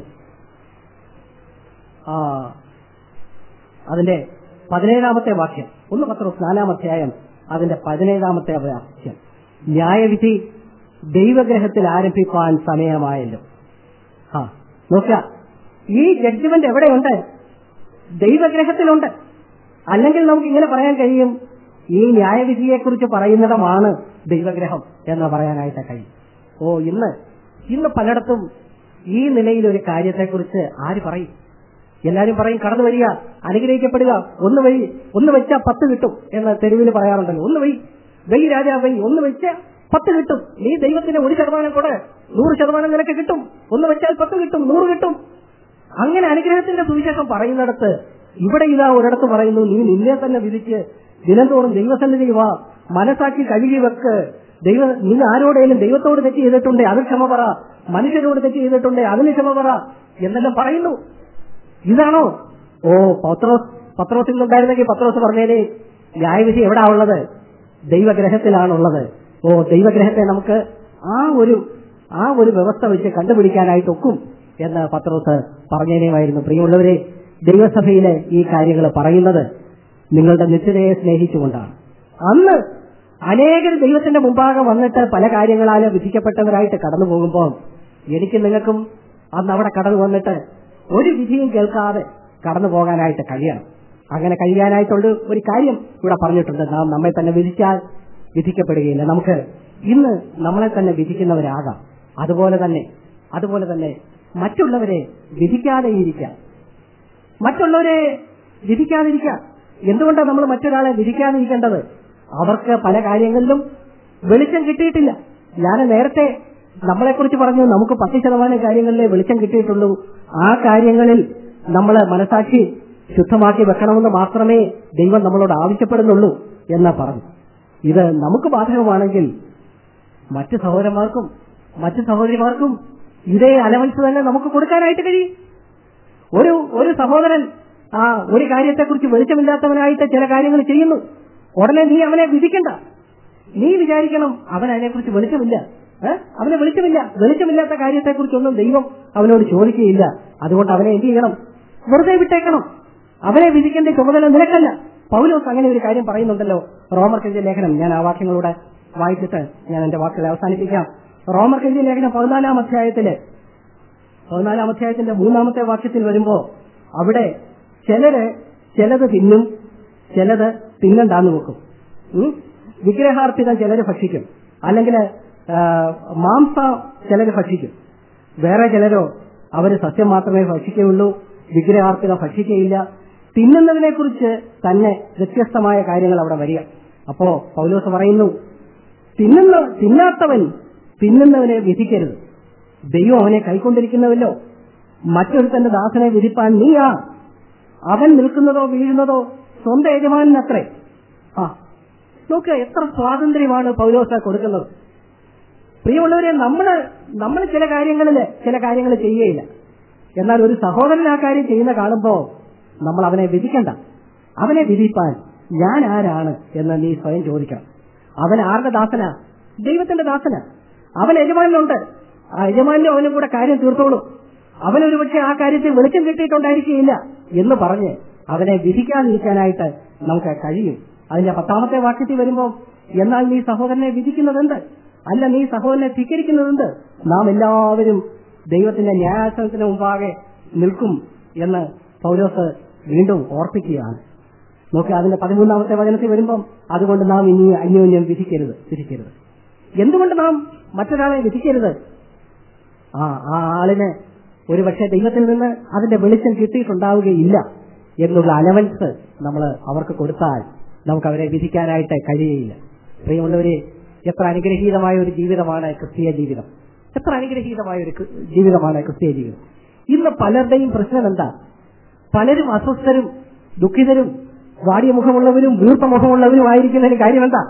ആ അതിന്റെ പതിനേഴാമത്തെ വാക്യം ഒന്ന് പത്രോസ് നാലാം അധ്യായം അതിന്റെ പതിനേഴാമത്തെ വാക്യം ന്യായവിധി ദൈവഗ്രഹത്തിൽ ആരംഭിക്കാൻ സമയമായല്ലോ ആ നോക്കുക ഈ ജഡ്ജ്മെന്റ് എവിടെയുണ്ട് ദൈവഗ്രഹത്തിലുണ്ട് അല്ലെങ്കിൽ നമുക്ക് ഇങ്ങനെ പറയാൻ കഴിയും ഈ ന്യായവിധിയെക്കുറിച്ച് പറയുന്നിടമാണ് ദൈവഗ്രഹം എന്ന് പറയാനായിട്ട് കഴിയും ഓ ഇന്ന് ഇന്ന് പലയിടത്തും ഈ നിലയിൽ ഒരു കാര്യത്തെക്കുറിച്ച് ആര് പറയും എല്ലാരും പറയും കടന്നു വരിക അനുഗ്രഹിക്കപ്പെടുക ഒന്ന് വഴി ഒന്ന് വെച്ചാൽ പത്ത് കിട്ടും എന്ന് തെരുവിൽ പറയാറുണ്ടല്ലോ ഒന്ന് വഴി വെയ് രാജാവ് വഴി ഒന്ന് വെച്ചാൽ പത്ത് കിട്ടും നീ ദൈവത്തിന് ഒരു ശതമാനം കൂടെ നൂറ് ശതമാനം നിനക്ക് കിട്ടും ഒന്ന് വെച്ചാൽ പത്ത് കിട്ടും നൂറ് കിട്ടും അങ്ങനെ അനുഗ്രഹത്തിന്റെ സുവിശേഷം പറയുന്നിടത്ത് ഇവിടെ ഇതാ ഒരിടത്ത് പറയുന്നു നീ നിന്നെ തന്നെ വിധിച്ച് ദിനംതോറും ദൈവസന്നിധി വാ മനസ്സാക്കി കഴുകി വെക്ക് ദൈവ നീ ആരോടേലും ദൈവത്തോട് തെറ്റ് ചെയ്തിട്ടുണ്ട് അത് ക്ഷമ പറ മനുഷ്യരോട് തെറ്റ് ചെയ്തിട്ടുണ്ട് അതിന് ക്ഷമ പറ എന്നെല്ലാം പറയുന്നു ഇതാണോ ഓ പത്രോസ് പത്രോസിൽ നിന്നുണ്ടായിരുന്നെങ്കിൽ പത്രോസ് പറഞ്ഞേനെ ന്യായവിധി എവിടാ ഉള്ളത് ദൈവഗ്രഹത്തിലാണുള്ളത് ഓ ദൈവഗ്രഹത്തെ നമുക്ക് ആ ഒരു ആ ഒരു വ്യവസ്ഥ വെച്ച് കണ്ടുപിടിക്കാനായിട്ട് ഒക്കും എന്ന് പത്രോസ് പറഞ്ഞേനെയുമായിരുന്നു പ്രിയമുള്ളവരെ ദൈവസഭയിലെ ഈ കാര്യങ്ങൾ പറയുന്നത് നിങ്ങളുടെ നിത്യതയെ സ്നേഹിച്ചുകൊണ്ടാണ് അന്ന് അനേകർ ദൈവത്തിന്റെ മുമ്പാകെ വന്നിട്ട് പല കാര്യങ്ങളാൽ വിധിക്കപ്പെട്ടവരായിട്ട് കടന്നു പോകുമ്പോൾ എനിക്ക് നിങ്ങൾക്കും അന്ന് അവിടെ കടന്നു വന്നിട്ട് ഒരു വിധിയും കേൾക്കാതെ കടന്നു പോകാനായിട്ട് കഴിയണം അങ്ങനെ കഴിയാനായിട്ടുള്ള ഒരു കാര്യം ഇവിടെ പറഞ്ഞിട്ടുണ്ട് നാം നമ്മെ തന്നെ വിധിച്ചാൽ വിധിക്കപ്പെടുകയില്ല നമുക്ക് ഇന്ന് നമ്മളെ തന്നെ വിധിക്കുന്നവരാകാം അതുപോലെ തന്നെ അതുപോലെ തന്നെ മറ്റുള്ളവരെ വിധിക്കാതെ ഇരിക്കാം മറ്റുള്ളവരെ വിധിക്കാതിരിക്കാം എന്തുകൊണ്ടാണ് നമ്മൾ മറ്റൊരാളെ വിധിക്കാതിരിക്കേണ്ടത് അവർക്ക് പല കാര്യങ്ങളിലും വെളിച്ചം കിട്ടിയിട്ടില്ല ഞാൻ നേരത്തെ നമ്മളെക്കുറിച്ച് പറഞ്ഞു നമുക്ക് പത്ത് ശതമാനം കാര്യങ്ങളിലേ വെളിച്ചം കിട്ടിയിട്ടുള്ളൂ ആ കാര്യങ്ങളിൽ നമ്മൾ മനസാക്ഷി ശുദ്ധമാക്കി വെക്കണമെന്ന് മാത്രമേ ദൈവം നമ്മളോട് ആവശ്യപ്പെടുന്നുള്ളൂ എന്ന് പറഞ്ഞു ഇത് നമുക്ക് ബാധകമാണെങ്കിൽ മറ്റ് സഹോദരന്മാർക്കും മറ്റ് സഹോദരിമാർക്കും ഇതേ അലവൻസ് തന്നെ നമുക്ക് കൊടുക്കാനായിട്ട് കഴിയും ഒരു ഒരു സഹോദരൻ ആ ഒരു കാര്യത്തെക്കുറിച്ച് വെളിച്ചമില്ലാത്തവനായിട്ട് ചില കാര്യങ്ങൾ ചെയ്യുന്നു ഉടനെ നീ അവനെ വിധിക്കണ്ട നീ വിചാരിക്കണം അവൻ അതിനെക്കുറിച്ച് വെളിച്ചമില്ല ഏ? അവന് വെളിച്ചമില്ല വെളിച്ചമില്ലാത്ത കാര്യത്തെക്കുറിച്ചൊന്നും ദൈവം അവനോട് ചോദിക്കുകയില്ല അതുകൊണ്ട് അവനെ എന്ത് ചെയ്യണം വെറുതെ വിട്ടേക്കണം അവനെ വിധിക്കേണ്ട ചുമതല നിനക്കല്ല പൗലോസ് അങ്ങനെ ഒരു കാര്യം പറയുന്നുണ്ടല്ലോ റോമർക്കെതിരെ ലേഖനം ഞാൻ ആ വാക്യങ്ങളൂടെ വായിച്ചിട്ട് ഞാൻ എന്റെ വാക്കുകൾ അവസാനിപ്പിക്കാം റോമർക്കെതിരെ ലേഖനം പതിനാലാം അധ്യായത്തില് പതിനാലാം അധ്യായത്തിന്റെ മൂന്നാമത്തെ വാക്യത്തിൽ വരുമ്പോ അവിടെ ചിലര് ചിലത് തിന്നും ചിലത് തിന്നണ്ടാന്ന് വെക്കും ഉം? വിഗ്രഹാർപ്പിതം ചിലര് ഭക്ഷിക്കും അല്ലെങ്കിൽ മാംസം ചിലര് ഭക്ഷിക്കും വേറെ ചിലരോ അവര് സത്യം മാത്രമേ ഭക്ഷിക്കുകയുള്ളൂ വിഗ്രഹാർപ്പിതം ഭക്ഷിക്കുകയില്ല തിന്നുന്നതിനെ കുറിച്ച് തന്നെ വ്യത്യസ്തമായ കാര്യങ്ങൾ അവിടെ വരിക അപ്പോ പൗലോസ് പറയുന്നു തിന്നുന്ന തിന്നാത്തവൻ തിന്നുന്നവനെ വിധിക്കരുത് ദൈവം അവനെ കൈക്കൊണ്ടിരിക്കുന്നവല്ലോ മറ്റൊരുത്തന്റെ ദാസനെ വിധിപ്പാൻ നീയാ അവൻ നിൽക്കുന്നതോ വീഴുന്നതോ സ്വന്തം യജമാനത്രേ ആ നോക്ക് എത്ര സ്വാതന്ത്ര്യമാണ് പൗലോസ കൊടുക്കുന്നത് പ്രിയമുള്ളവരെ നമ്മള് നമ്മൾ ചില കാര്യങ്ങളിൽ ചില കാര്യങ്ങൾ ചെയ്യുകയില്ല എന്നാൽ ഒരു സഹോദരൻ ആ കാര്യം ചെയ്യുന്ന കാണുമ്പോ നമ്മൾ അവനെ വിധിക്കണ്ട അവനെ വിധിപ്പാൻ ഞാൻ ആരാണ് എന്ന് നീ സ്വയം ചോദിക്കണം അവൻ ആരുടെ ദാസനാ ദൈവത്തിന്റെ ദാസനാ അവൻ യജമാനുണ്ട് ആ യജമാനും അവനും കൂടെ കാര്യം തീർത്തോളൂ അവനൊരു പക്ഷെ ആ കാര്യത്തിൽ വെളിച്ചം കിട്ടിയിട്ടുണ്ടായിരിക്കുകയില്ല എന്ന് പറഞ്ഞ് അവനെ വിധിക്കാതിരിക്കാനായിട്ട് നമുക്ക് കഴിയും അതിന്റെ പത്താമത്തെ വാക്യത്തിൽ വരുമ്പോൾ എന്നാൽ നീ സഹോദരനെ വിധിക്കുന്നതെന്ത് അല്ല നീ സഹോദരനെ ധിക്കരിക്കുന്നതെന്ത് നാം എല്ലാവരും ദൈവത്തിന്റെ ന്യായാസനത്തിന് മുമ്പാകെ നിൽക്കും എന്ന് പൗലോസ് വീണ്ടും ഓർപ്പിക്കുകയാണ് നോക്കി അതിന്റെ പതിമൂന്നാമത്തെ വചനത്തിൽ വരുമ്പം അതുകൊണ്ട് നാം ഇനി അന്യോന്യം വിധിക്കരുത് വിധിക്കരുത് എന്തുകൊണ്ട് നാം മറ്റൊരാളെ വിധിക്കരുത് ആ ആ ആളിന് ഒരുപക്ഷെ ദൈവത്തിൽ നിന്ന് അതിന്റെ വെളിച്ചം കിട്ടിയിട്ടുണ്ടാവുകയില്ല എന്നുള്ള അലവൻസ് നമ്മൾ അവർക്ക് കൊടുത്താൽ നമുക്ക് അവരെ വിധിക്കാനായിട്ട് കഴിയുകയില്ല പ്രിയമുള്ളവരെ എത്ര അനുഗ്രഹീതമായ ഒരു ജീവിതമാണ് ക്രിസ്തീയ ജീവിതം എത്ര അനുഗ്രഹീതമായ ഒരു ക്രി- ജീവിതമാണ് ക്രിസ്തീയ ജീവിതം ഇന്ന് പലരുടെയും പ്രശ്നം എന്താ പലരും അസ്വസ്ഥരും ദുഃഖിതരും വാടിയ മുഖമുള്ളവരും വീർത്ത മുഖമുള്ളവരും ആയിരിക്കുന്നതിന് കാര്യം എന്താ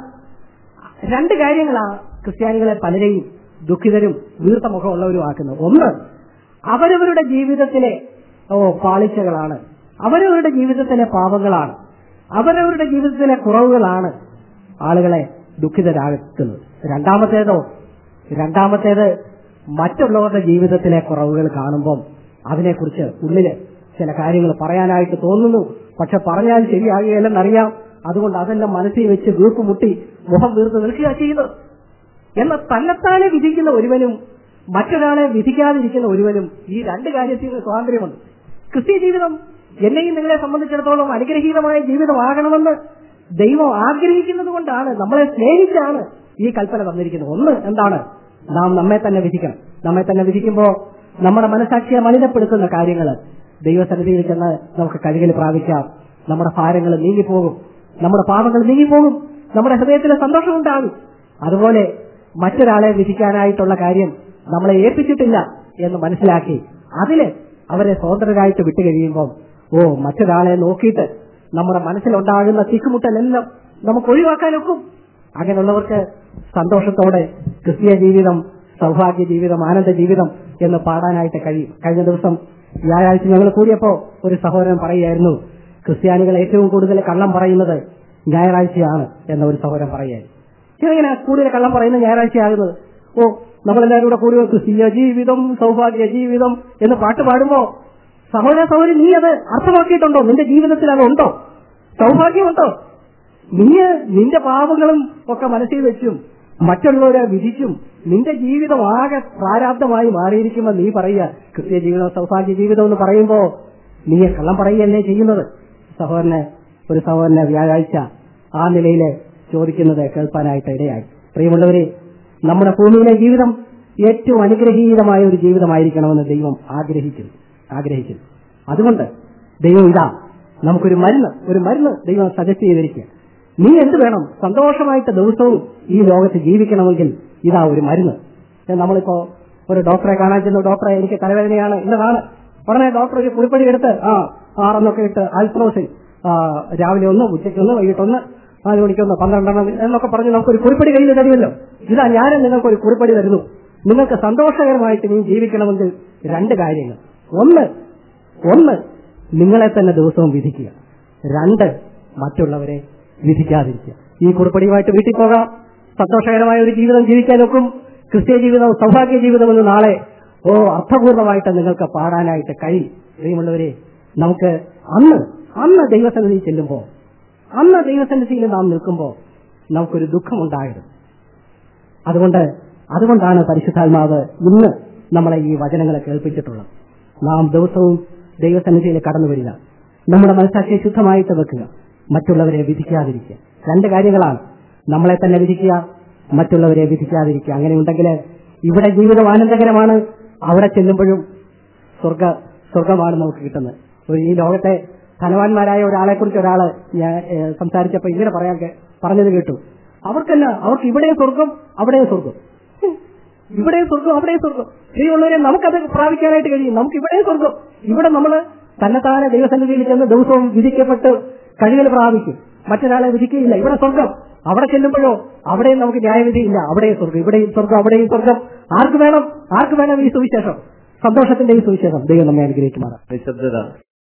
രണ്ട് കാര്യങ്ങളാ ക്രിസ്ത്യാനികളെ പലരെയും ദുഃഖിതരും വീർത്ത മുഖമുള്ളവരും ആക്കുന്നത് ഒന്ന് അവരവരുടെ ജീവിതത്തിലെ ഓ പാളിച്ചകളാണ് അവരവരുടെ ജീവിതത്തിലെ പാപങ്ങളാണ് അവരവരുടെ ജീവിതത്തിലെ കുറവുകളാണ് ആളുകളെ ദുഃഖിതരാക്കുന്നത് രണ്ടാമത്തേതോ രണ്ടാമത്തേത് മറ്റുള്ളവരുടെ ജീവിതത്തിലെ കുറവുകൾ കാണുമ്പം അതിനെക്കുറിച്ച് ഉള്ളില് ചില കാര്യങ്ങൾ പറയാനായിട്ട് തോന്നുന്നു പക്ഷെ പറഞ്ഞാൽ ശരിയാകുകയില്ലെന്നറിയാം അതുകൊണ്ട് അതെല്ലാം മനസ്സിൽ വെച്ച് വീർപ്പ് മുട്ടി മുഖം വീർത്ത് നിൽക്കുക ചെയ്യുന്നത് എന്നാൽ തന്നെത്താനെ വിധിക്കുന്ന ഒരുവനും മറ്റൊരാളെ വിധിക്കാതിരിക്കുന്ന ഒരുവനും ഈ രണ്ട് കാര്യത്തിൽ സ്വാതന്ത്ര്യമുണ്ട് ക്രിസ്ത്യ ജീവിതം എന്നെയും നിങ്ങളെ സംബന്ധിച്ചിടത്തോളം അനുഗ്രഹീതമായ ജീവിതമാകണമെന്ന് ദൈവം ആഗ്രഹിക്കുന്നത് കൊണ്ടാണ് നമ്മളെ സ്നേഹിച്ചാണ് ഈ കൽപ്പന തന്നിരിക്കുന്നത് ഒന്ന് എന്താണ് നാം നമ്മെ തന്നെ വിധിക്കണം നമ്മെ തന്നെ വിധിക്കുമ്പോൾ നമ്മുടെ മനസാക്ഷിയെ മലിനപ്പെടുത്തുന്ന കാര്യങ്ങൾ ദൈവസന്നിധിയിൽ ചെന്ന് നമുക്ക് കഴുകൽ പ്രാപിക്കാം നമ്മുടെ ഭാരങ്ങൾ നീങ്ങിപ്പോകും നമ്മുടെ പാപങ്ങൾ നീങ്ങിപ്പോകും നമ്മുടെ ഹൃദയത്തിലെ സന്തോഷമുണ്ടാകും അതുപോലെ മറ്റൊരാളെ വിധിക്കാനായിട്ടുള്ള കാര്യം നമ്മളെ ഏൽപ്പിച്ചിട്ടില്ല എന്ന് മനസ്സിലാക്കി അതില് അവരെ സ്വതന്ത്രരായിട്ട് വിട്ടുകഴിയുമ്പോൾ ഓ മറ്റൊരാളെ നോക്കിയിട്ട് നമ്മുടെ മനസ്സിലുണ്ടാകുന്ന തിക്കുമുട്ടലെല്ലാം നമുക്ക് ഒഴിവാക്കാനൊക്കും അങ്ങനെയുള്ളവർക്ക് സന്തോഷത്തോടെ ക്രിസ്തീയ ജീവിതം സൗഭാഗ്യ ജീവിതം ആനന്ദ ജീവിതം എന്ന് പാടാനായിട്ട് കഴിയും കഴിഞ്ഞ ദിവസം വ്യാഴാഴ്ച ഞങ്ങൾ കൂടിയപ്പോ ഒരു സഹോദരൻ പറയുകയായിരുന്നു ക്രിസ്ത്യാനികൾ ഏറ്റവും കൂടുതൽ കള്ളം പറയുന്നത് ഞായറാഴ്ചയാണ് എന്ന ഒരു സഹോദരൻ പറയുകയായിരുന്നു ഇങ്ങനെ കൂടുതൽ കള്ളം പറയുന്നത് ഞായറാഴ്ചയാകുന്നത് ഓ നമ്മളെല്ലാവരും കൂടെ കൂടി ക്രിസ്തീയ ജീവിതം സൗഭാഗ്യ ജീവിതം എന്ന് പാട്ട് പാടുമ്പോ സഹോദര സഹോദരി നീ അത് അർത്ഥമാക്കിയിട്ടുണ്ടോ നിന്റെ ജീവിതത്തിൽ അതുണ്ടോ സൗഭാഗ്യമുണ്ടോ നീ നിന്റെ പാപങ്ങളും ഒക്കെ മനസ്സിൽ വെച്ചും മറ്റുള്ളവരെ വിധിച്ചും നിന്റെ ജീവിതം ആകെ പ്രാരാബ്ധമായി മാറിയിരിക്കുമ്പോൾ നീ പറയുക ക്രിസ്തീയ ജീവിതം സൗഭാഗ്യ ജീവിതം എന്ന് പറയുമ്പോ നീ കള്ളം പറയുകയല്ലേ ചെയ്യുന്നത് സഹോദരനെ ഒരു സഹോദരനെ വ്യാഴാഴ്ച ആ നിലയിൽ ചോദിക്കുന്നത് കേൾപ്പാനായിട്ട് ഇടയായി പ്രിയമുള്ളവരെ നമ്മുടെ ഭൂമിയിലെ ജീവിതം ഏറ്റവും അനുഗ്രഹീതമായ ഒരു ജീവിതമായിരിക്കണമെന്ന് ദൈവം ആഗ്രഹിക്കുന്നു ആഗ്രഹിക്കുന്നു അതുകൊണ്ട് ദൈവം ഇതാ നമുക്കൊരു മരുന്ന് ഒരു മരുന്ന് ദൈവം സജസ്റ്റ് ചെയ്തിരിക്കുക നീ എന്ത് വേണം സന്തോഷമായിട്ട് ദിവസവും ഈ ലോകത്ത് ജീവിക്കണമെങ്കിൽ ഇതാ ഒരു മരുന്ന് ഏ, നമ്മളിപ്പോ ഒരു ഡോക്ടറെ കാണാൻ ചെന്നു ഡോക്ടറെ എനിക്ക് തലവേദനയാണ് ഇന്നതാണ് ഉടനെ ഡോക്ടർ ഒരു കുറിപ്പടി എടുത്ത് ആ ആറെന്നൊക്കെ ഇട്ട് ആൽപ്രോസിൻ ആ, രാവിലെ ഒന്ന് ഉച്ചയ്ക്കൊന്ന് വൈകിട്ടൊന്ന് നാല് മണിക്കൊന്ന് പന്ത്രണ്ടെണ്ണം എന്നൊക്കെ പറഞ്ഞ് നമുക്കൊരു കുറിപ്പടി കയ്യിൽ തരുമല്ലോ ഇതാ ഞാനും നിങ്ങൾക്ക് ഒരു കുറിപ്പടി തരുന്നു നിങ്ങൾക്ക് സന്തോഷകരമായിട്ട് നീ ജീവിക്കണമെങ്കിൽ രണ്ട് കാര്യങ്ങൾ ഒന്ന് ഒന്ന് നിങ്ങളെ തന്നെ ദിവസവും വിധിക്കുക രണ്ട് മറ്റുള്ളവരെ വിധിക്കാതിരിക്കുക ഈ കുറിപ്പടിയുമായിട്ട് വീട്ടിൽ പോകാം സന്തോഷകരമായ ഒരു ജീവിതം ജീവിക്കാനൊക്കും ക്രിസ്ത്യ ജീവിതം സൗഭാഗ്യ ജീവിതമെന്ന് നാളെ ഓ അർത്ഥപൂർണമായിട്ട് നിങ്ങൾക്ക് പാടാനായിട്ട് കഴിയും പ്രിയമുള്ളവരെ നമുക്ക് അന്ന് അന്ന് ദൈവസന്നിധി ചെല്ലുമ്പോൾ അന്ന് ദൈവസന്നിധിയിൽ നാം നിൽക്കുമ്പോൾ നമുക്കൊരു ദുഃഖമുണ്ടായിരുന്നു അതുകൊണ്ട് അതുകൊണ്ടാണ് പരിശുദ്ധാത്മാവ് ഇന്ന് നമ്മളെ ഈ വചനങ്ങളെ കേൾപ്പിച്ചിട്ടുള്ളത് നാം ദിവസവും ദൈവസന്നിധിയിൽ കടന്നു വരിക നമ്മുടെ മനസ്സാക്ഷിയെ ശുദ്ധമായിട്ട് വെക്കുക മറ്റുള്ളവരെ വിധിക്കാതിരിക്കുക രണ്ട് കാര്യങ്ങളാണ് നമ്മളെ തന്നെ വിധിക്കുക മറ്റുള്ളവരെ വിധിക്കാതിരിക്കുക അങ്ങനെ ഉണ്ടെങ്കിൽ ഇവിടെ ജീവിതം ആനന്ദകരമാണ് അവിടെ ചെല്ലുമ്പോഴും സ്വർഗ സ്വർഗമാണ് നമുക്ക് കിട്ടുന്നത് ഒരു ഈ ലോകത്തെ ധനവാന്മാരായ ഒരാളെ കുറിച്ച് ഒരാള് ഞാൻ ഏഹ്, സംസാരിച്ചപ്പോ ഇങ്ങനെ പറയാൻ കേ- പറഞ്ഞത് കേട്ടു അവർക്കല്ല അവർക്ക് ഇവിടെ സ്വർഗം അവിടെ സ്വർഗം ഇവിടെ സ്വർഗം അവിടെ സ്വർഗം ശരിയുള്ളവരെ നമുക്കത് പ്രാപിക്കാനായിട്ട് കഴിയും നമുക്ക് ഇവിടെ സ്വർഗം ഇവിടെ നമ്മൾ തന്നെത്താനെ ദൈവസന്നിധിയിൽ ചെന്ന് ദിവസവും വിധിക്കപ്പെട്ട് കഴിവുകൾ പ്രാപിക്കും മറ്റൊരാളെ വിധിക്കുകയില്ല ഇവിടെ സ്വർഗം അവിടെ ചെല്ലുമ്പോഴോ അവിടെയും നമുക്ക് ന്യായവിധിയില്ല അവിടെയും സ്വർഗം ഇവിടെയും സ്വർഗം അവിടെയും സ്വർഗം ആർക്ക് വേണം ആർക്ക് വേണം ഈ സുവിശേഷം സന്തോഷത്തിന്റെ ഈ സുവിശേഷം ദൈവം നമ്മെ അനുഗ്രഹിക്കുമാറാം നിശബ്ദത